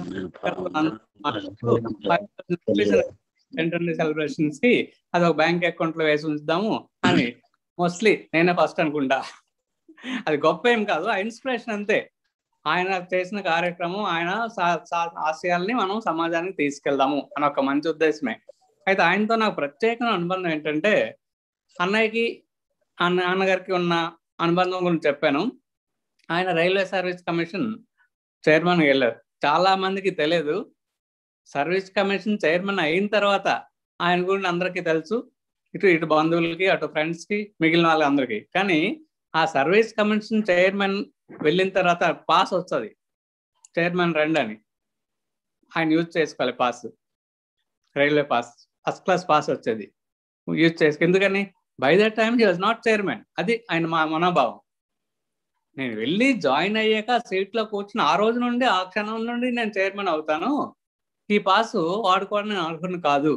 మాట్లాడుతూ సెంటనరీ సెలబ్రేషన్స్ కి అది ఒక బ్యాంక్ అకౌంట్ లో వేసి ఉంచుదాము అని మోస్ట్లీ నేనే ఫస్ట్ అనుకుంటా అది గొప్ప ఏం కాదు ఆ ఇన్స్పిరేషన్ అంతే ఆయన చేసిన కార్యక్రమం ఆయన సా- సా- ఆశయాల్ని మనం సమాజానికి తీసుకెళ్దాము అని ఒక మంచి ఉద్దేశమే అయితే ఆయనతో నాకు ప్రత్యేకమైన అనుబంధం ఏంటంటే అన్నయ్యకి అన్న నాన్నగారికి ఉన్న అనుబంధం గురించి చెప్పాను ఆయన రైల్వే సర్వీస్ కమిషన్ చైర్మన్ వెళ్ళారు చాలా మందికి తెలియదు సర్వీస్ కమిషన్ చైర్మన్ అయిన తర్వాత ఆయన గురించి అందరికీ తెలుసు ఇటు ఇటు బంధువులకి అటు ఫ్రెండ్స్ కి మిగిలిన వాళ్ళందరికీ కానీ ఆ సర్వీస్ కమిషన్ చైర్మన్ వెళ్ళిన తర్వాత పాస్ వస్తుంది చైర్మన్ రండి అని ఆయన యూజ్ చేసుకోవాలి pass railway pass first class pass వచ్చేది యూజ్ చేసుకో ఎందుకని by that time he was not chairman అది ఆయన మా మనోభావం నేను వెళ్ళి జాయిన్ అయ్యాక సీట్ లో కూర్చుని ఆ రోజు నుండి ఆ క్షణం నుండి నేను చైర్మన్ అవుతాను ఈ పాస్ వాడుకోవడం నేను అనుకుని కాదు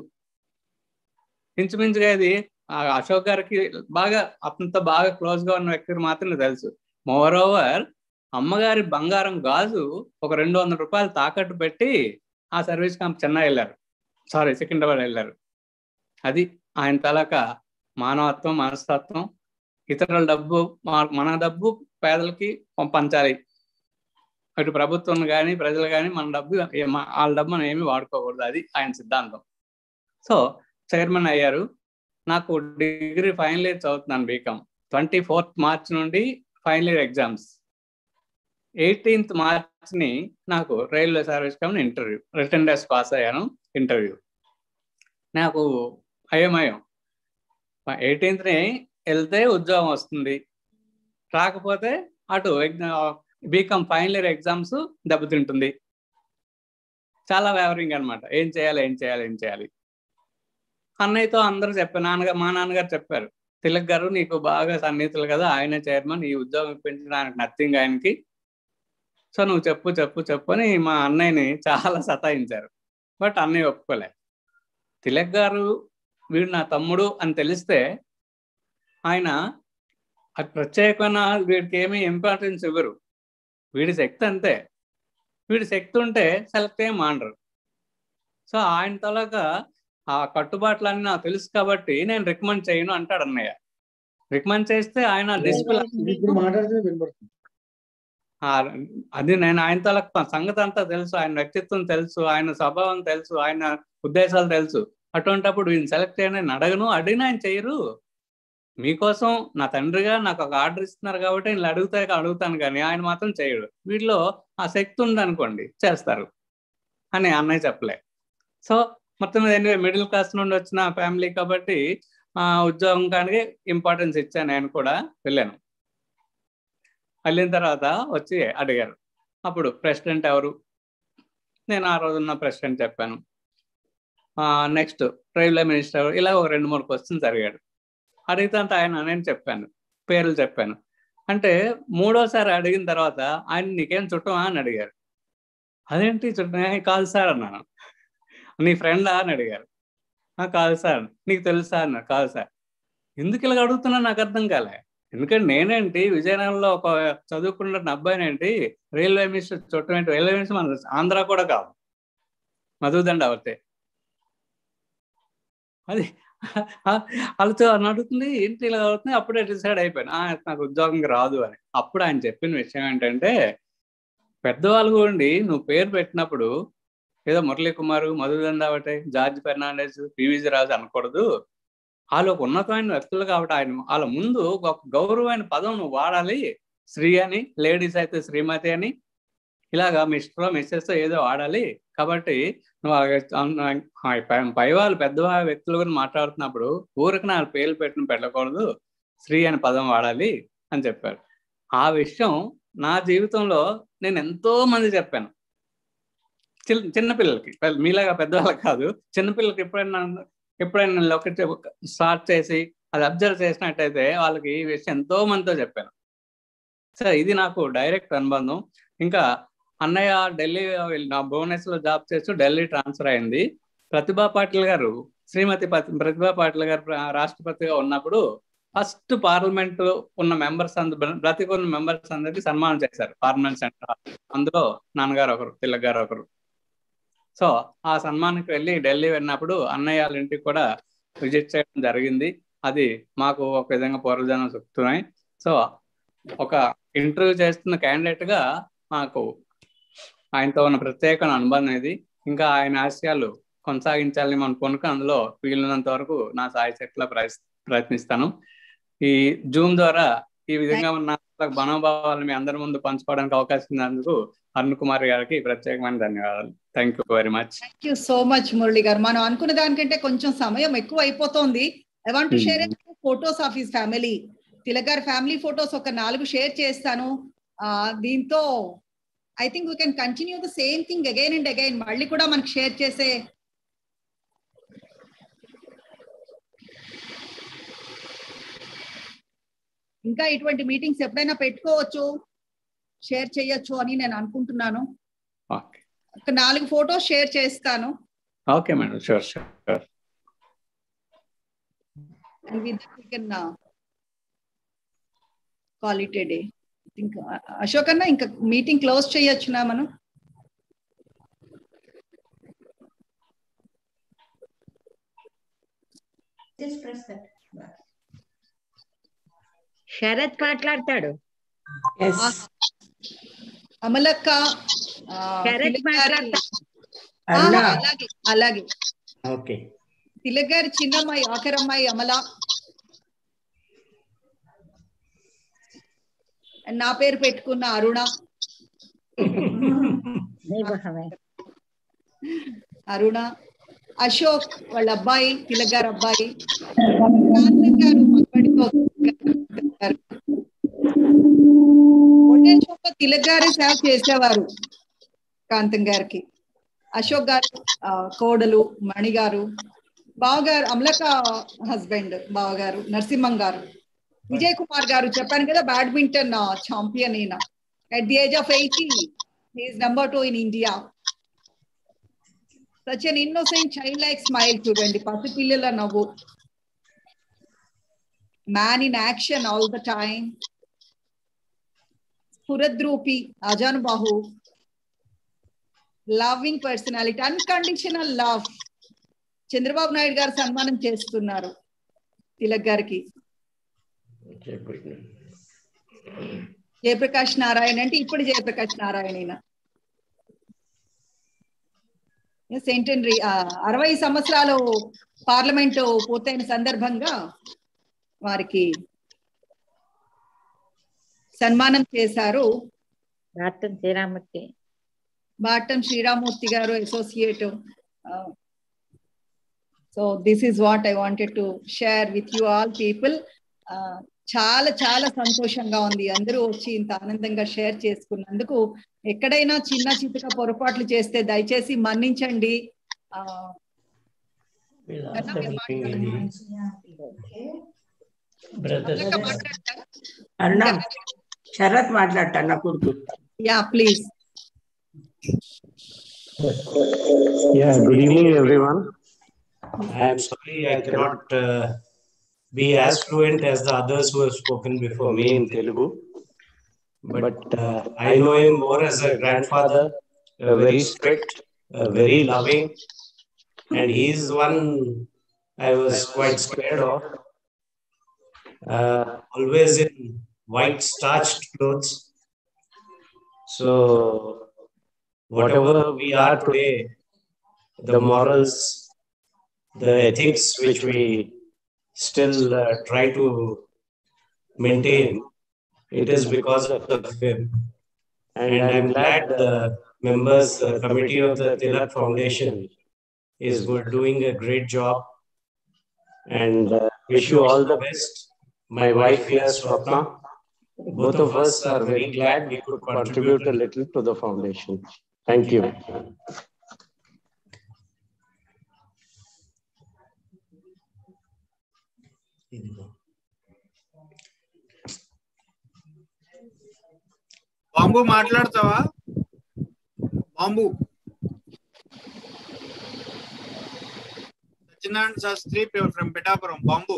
ఇంచుమించుగా ఇది ఆ అశోక్ గారికి బాగా అతనితో బాగా క్లోజ్ గా ఉన్న వ్యక్తికి మాత్రమే తెలుసు మోర్ ఓవర్ అమ్మగారి బంగారం గాజు ఒక రెండు వందల రూపాయలు తాకట్టు పెట్టి ఆ సర్వీస్ క్యాంప్ చెన్నై వెళ్ళారు సారీ సికింద్రాబాద్ వెళ్ళారు అది ఆయన తలక మానవత్వం మనస్తత్వం ఇతరుల డబ్బు మా- మన డబ్బు పేదలకి పంచాలి అటు ప్రభుత్వం కానీ ప్రజలు కానీ మన డబ్బు ఏ- మా- వాళ్ళ డబ్బు మనం ఏమీ వాడుకోకూడదు అది ఆయన సిద్ధాంతం సో చైర్మన్ అయ్యారు నాకు డిగ్రీ ఫైనల్ ఇయర్ చదువుతున్నాను బీకామ్ ట్వంటీ ఫోర్త్ మార్చ్ నుండి ఫైనల్ ఇయర్ ఎగ్జామ్స్ ఎయిటీన్త్ మార్చ్ని నాకు railway service cum interview written test pass అయ్యాను ఇంటర్వ్యూ నాకు అయోమయం ఎయిటీన్త్ని వెళ్తే ఉద్యోగం వస్తుంది రాకపోతే అటు బీకామ్ ఫైనల్ ఇయర్ ఎగ్జామ్స్ దెబ్బతింటుంది చాలా వేవరింగ్ అన్నమాట ఏం చేయాలి ఏం చేయాలి ఏం చేయాలి అన్నయ్యతో అందరూ చెప్పారు నాన్నగారు మా నాన్నగారు చెప్పారు తిలక్ గారు నీకు బాగా సన్నిహితులు కదా ఆయన చైర్మన్ ఈ ఉద్యోగం ఇప్పించిన ఆయనకు నథింగ్ ఆయనకి సో నువ్వు చెప్పు చెప్పు చెప్పు అని మా అన్నయ్యని చాలా సతాయించారు బట్ అన్నయ్య ఒప్పుకోలే తిలక్ గారు వీడు నా తమ్ముడు అని తెలిస్తే ఆయన అది ప్రత్యేకమైన వీడికి ఏమీ ఇంపార్టెన్స్ ఇవ్వరు వీడి శక్తి అంతే వీడి శక్తి ఉంటే సెలెక్ట్ ఏం మానరు సో ఆయన తలగా ఆ కట్టుబాట్లన్నీ నాకు తెలుసు కాబట్టి నేను రికమెండ్ చేయను అంటాడు అన్నయ్య రికమెండ్ చేస్తే ఆయన డిస్ప్లే ఇప్పుడు మాట్లాడితే వినపడుతుంది అది నేను ఆయన తలకు సంగతి అంతా తెలుసు ఆయన వ్యక్తిత్వం తెలుసు ఆయన స్వభావం తెలుసు ఆయన ఉద్దేశాలు తెలుసు అటువంటిప్పుడు ఈయన సెలెక్ట్ చేయని నేను అడగను అడిగినా ఆయన చేయరు మీకోసం నా తండ్రిగా నాకు ఒక ఆర్డర్ ఇస్తున్నారు కాబట్టి నేను అడుగుతా అడుగుతాను కానీ ఆయన మాత్రం చేయడు వీటిలో ఆ శక్తి ఉందనుకోండి చేస్తారు అని అన్నయ్య చెప్పలే సో మొత్తం మీద ఎనివే మిడిల్ క్లాస్ నుండి వచ్చిన ఫ్యామిలీ కాబట్టి ఆ ఉద్యోగం కానీ ఇంపార్టెన్స్ ఇచ్చాను నేను కూడా వెళ్ళాను వెళ్ళిన తర్వాత వచ్చి అడిగారు అప్పుడు ప్రెసిడెంట్ ఎవరు నేను ఆ రోజు ఉన్న ప్రెసిడెంట్ చెప్పాను నెక్స్ట్ రైల్వే మినిస్టర్ ఎవరు ఇలా ఒక రెండు మూడు క్వశ్చన్స్ అడిగాడు అడిగితే ఆయన నేను చెప్పాను పేర్లు చెప్పాను అంటే మూడోసారి అడిగిన తర్వాత ఆయన నీకేం చుట్టమా అని అడిగారు అదేంటి చుట్టమే కాదు సార్ అన్నాను నీ ఫ్రెండా అని అడిగారు "ఆ, కాదు సార్ నీకు తెలుసా అన్నారు కాదు సార్ ఎందుకు ఇలా అడుగుతున్నా నాకు అర్థం కాలే ఎందుకంటే నేనేంటి విజయనగరంలో ఒక చదువుకున్న అబ్బాయినేంటి రైల్వే మినిస్టర్ చుట్టం ఏంటి రైల్వే మినిస్టర్ మన ఆంధ్ర కూడా కాదు మధుదండ అవుతే అది వాళ్ళతో అని అడుగుతుంది ఏంటి ఇలా అవుతుంది అప్పుడే డిసైడ్ అయిపోయాను "ఆ, నాకు ఉద్యోగం రాదు అని అప్పుడు ఆయన చెప్పిన విషయం ఏంటంటే పెద్దవాళ్ళు కూడా నువ్వు పేరు పెట్టినప్పుడు ఏదో మురళీ కుమార్ మధుదండావటే జార్జ్ ఫెర్నాండెస్ పివిజి రాజు అనకూడదు వాళ్ళు ఒక ఉన్నతమైన వ్యక్తులు కాబట్టి ఆయన వాళ్ళ ముందు ఒక గౌరవమైన పదం నువ్వు వాడాలి శ్రీ అని లేడీస్ అయితే శ్రీమతి అని ఇలాగా మిస్టర్ మిస్సెస్ ఏదో వాడాలి కాబట్టి నువ్వు అలాగే అన్- ఆ పై- పై వాళ్ళు పెద్ద వ్యక్తుల గురించి మాట్లాడుతున్నప్పుడు ఊరికి నా పేర్లు పెట్టిన పెట్టకూడదు స్త్రీ అనే పదం వాడాలి అని చెప్పారు ఆ విషయం నా జీవితంలో నేను ఎంతో మంది చెప్పాను చిన్న చిన్నపిల్లలకి పెద్ద- మీలాగా పెద్దవాళ్ళకి కాదు చిన్నపిల్లలకి ఎప్పుడైనా ఎప్పుడైనా నేను ఒకటి స్టార్ట్ చేసి అది అబ్జర్వ్ చేసినట్టయితే వాళ్ళకి ఈ విషయం ఎంతో మందితో చెప్పాను సరే ఇది నాకు డైరెక్ట్ అనుబంధం ఇంకా అన్నయ్య ఢిల్లీ వెళ్ళి- నా భువనేశ్వర్లో జాబ్ చేస్తూ ఢిల్లీ ట్రాన్స్ఫర్ అయింది ప్రతిభా పాటిల్ గారు శ్రీమతి పతి- ప్రతిభా పాటిల్ గారు ప్ర- రాష్ట్రపతిగా ఉన్నప్పుడు ఫస్ట్ పార్లమెంట్ ఉన్న మెంబర్స్ అందరు బ్రతికున్న మెంబర్స్ అందరికి సన్మానం చేశారు పార్లమెంట్ సెంటర్ అందులో నాన్నగారు ఒకరు తిలక్ గారు ఒకరు సో ఆ సన్మానానికి వెళ్ళి ఢిల్లీ వెళ్ళినప్పుడు అన్నయ్య వాళ్ళ ఇంటికి కూడా విజిట్ చేయడం జరిగింది అది మాకు ఒక విధంగా పూర్వజనం చెప్తున్నాయి సో ఒక ఇంటర్వ్యూ చేస్తున్న క్యాండిడేట్ గా మాకు ఆయనతో ఉన్న ప్రత్యేక అనుబంధం ఇది ఇంకా ఆయన ఆశయాలు కొనసాగించాలని మనం కొనుక్కు అందులో వీలున్నంత వరకు నా సాయి శక్తిలో ప్రయత్ ప్రయత్నిస్తాను ఈ జూమ్ ద్వారా ఈ విధంగా ఉన్న మనోభావాలను మీ అందరి ముందు పంచుకోవడానికి అవకాశం ఇచ్చినందుకు అరుణ్ కుమార్ గారికి ప్రత్యేకమైన ధన్యవాదాలు thank you very much thank you so much Murali గారు మనం అనుకున్న దానికంటే కొంచెం సమయం ఎక్కువ అయిపోతుంది I want to Hmm. Share photos of his family Tilak గారి ఫ్యామిలీ ఫొటోస్ ఒక నాలుగు షేర్ చేస్తాను ఆ, దీంతో I think we can continue the same thing again and again మళ్ళీ కూడా మనకి షేర్ చేసే ఇంకా ఇటువంటి మీటింగ్స్ ఎప్పుడైనా పెట్టుకోవచ్చు షేర్ చేయొచ్చు అని నేను అనుకుంటున్నాను ఓకే ఒక నాలుగు ఫోటోస్ షేర్ చేస్తాను okay madam sure sure and with that we can uh, call it a day. I think uh, Ashok అన్న ఇంకా మీటింగ్ క్లోజ్ చేయొచ్చునా మనం Just press that. శరత్ మాట్లాడతాడు అమలక్క ఆ, శరత్ తిలక్ గారి- ఆ, అన్నా. అలాగే అలాగే ఓకే తిలక్ గారి చిన్నమ్మాయి ఆఖరమ్మాయి అమల And నా పేరు పెట్టుకున్న అరుణ అరుణ అశోక్ వాళ్ళ అబ్బాయి తిలక్ గారు అబ్బాయి కాంతం గారు మగవాడితో గారు. కోటేశ్వరంలో తిలక్ గారే సేవ చేసేవారు కాంతం గారికి అశోక్ గారు ఆ, కోడలు మణి గారు బావగారు అమలక హస్బెండ్ బావగారు నరసింహం గారు విజయ్ కుమార్ గారు చెప్పాను కదా బ్యాడ్మింటన్ ఛాంపియన్ ఈయన at the age of eighty is number two in India such an innocent child like smile చూడండి పసిపిల్లల నవ్వు man in action all the time స్ఫురద్రూపి అజానుబాహు loving personality unconditional love Chandrababu Naidu గారు సన్మానం చేస్తున్నారు తిలక్ గారికి జయప్రకాష్ నారాయణ అంటే ఇప్పుడు జయప్రకాష్ నారాయణ ఈయన. సెంటనరీ అరవై సంవత్సరాలు పార్లమెంటు పూర్తయిన సందర్భంగా వారికి సన్మానం చేశారు రాత్రం శ్రీరామూర్తి బాటం శ్రీరామూర్తి గారు associate so this is what I wanted to share with you all people చాలా చాలా సంతోషంగా ఉంది అందరూ వచ్చి ఇంత ఆనందంగా షేర్ చేసుకున్నందుకు ఎక్కడైనా చిన్న చితక పొరపాట్లు చేస్తే దయచేసి మన్నించండి ఆ, కన్నా మీరు బ్రదర్స్ అరుణ శరత్ మాట్లాడతాను నా కొడుకు yeah please Yeah, good evening, everyone. I am sorry I cannot uh, be as fluent as the others who have spoken before me in Telugu. But uh, I know him more as a grandfather, uh, very strict, uh, very loving, and he is one I was quite scared of. Uh, always in white starched clothes. So, whatever we are today, the morals, the ethics which we still uh, try to maintain, it is because of him. And I'm glad uh, members, uh, committee of the Tilak Foundation is good, doing a great job. And uh, wish you all the best. My wife here, Swapna. Both of us are very glad we could contribute a little to the foundation. Thank you. Bambu మాట్లాడతావా Bambu Satyanarayana Sastri from Pithapuram Bambu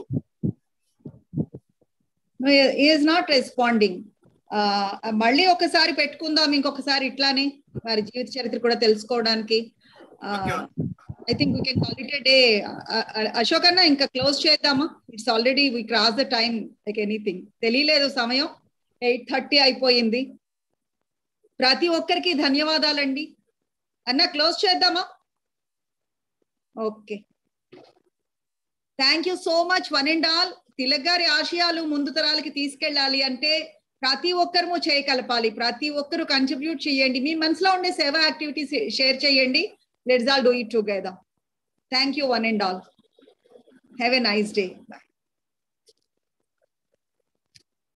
is not responding మళ్ళీ ఒకసారి పెట్టుకుందాం ఇంకొకసారి ఇట్లానే వారి జీవిత చరిత్ర కూడా తెలుసుకోవడానికి I think we can call it a day Ashok అన్న ఇంకా క్లోజ్ చేద్దామా it's already we cross the time like anything తెలియలేదు సమయం ఎయిట్ థర్టీ అయిపోయింది ప్రతి ఒక్కరికి ధన్యవాదాలండి అన్న క్లోజ్ చేద్దామా okay thank you so much one and all Tilak గారి ఆశయాలు ముందు తరాలకి తీసుకెళ్ళాలి అంటే ప్రతి ఒక్కరు చేయగలపాలి ప్రతి ఒక్కరు కంట్రిబ్యూట్ చేయండి మీ మనసులో ఉండే సేవా యాక్టివిటీస్ షేర్ చేయండి let's all do it together thank you one and all have a nice day bye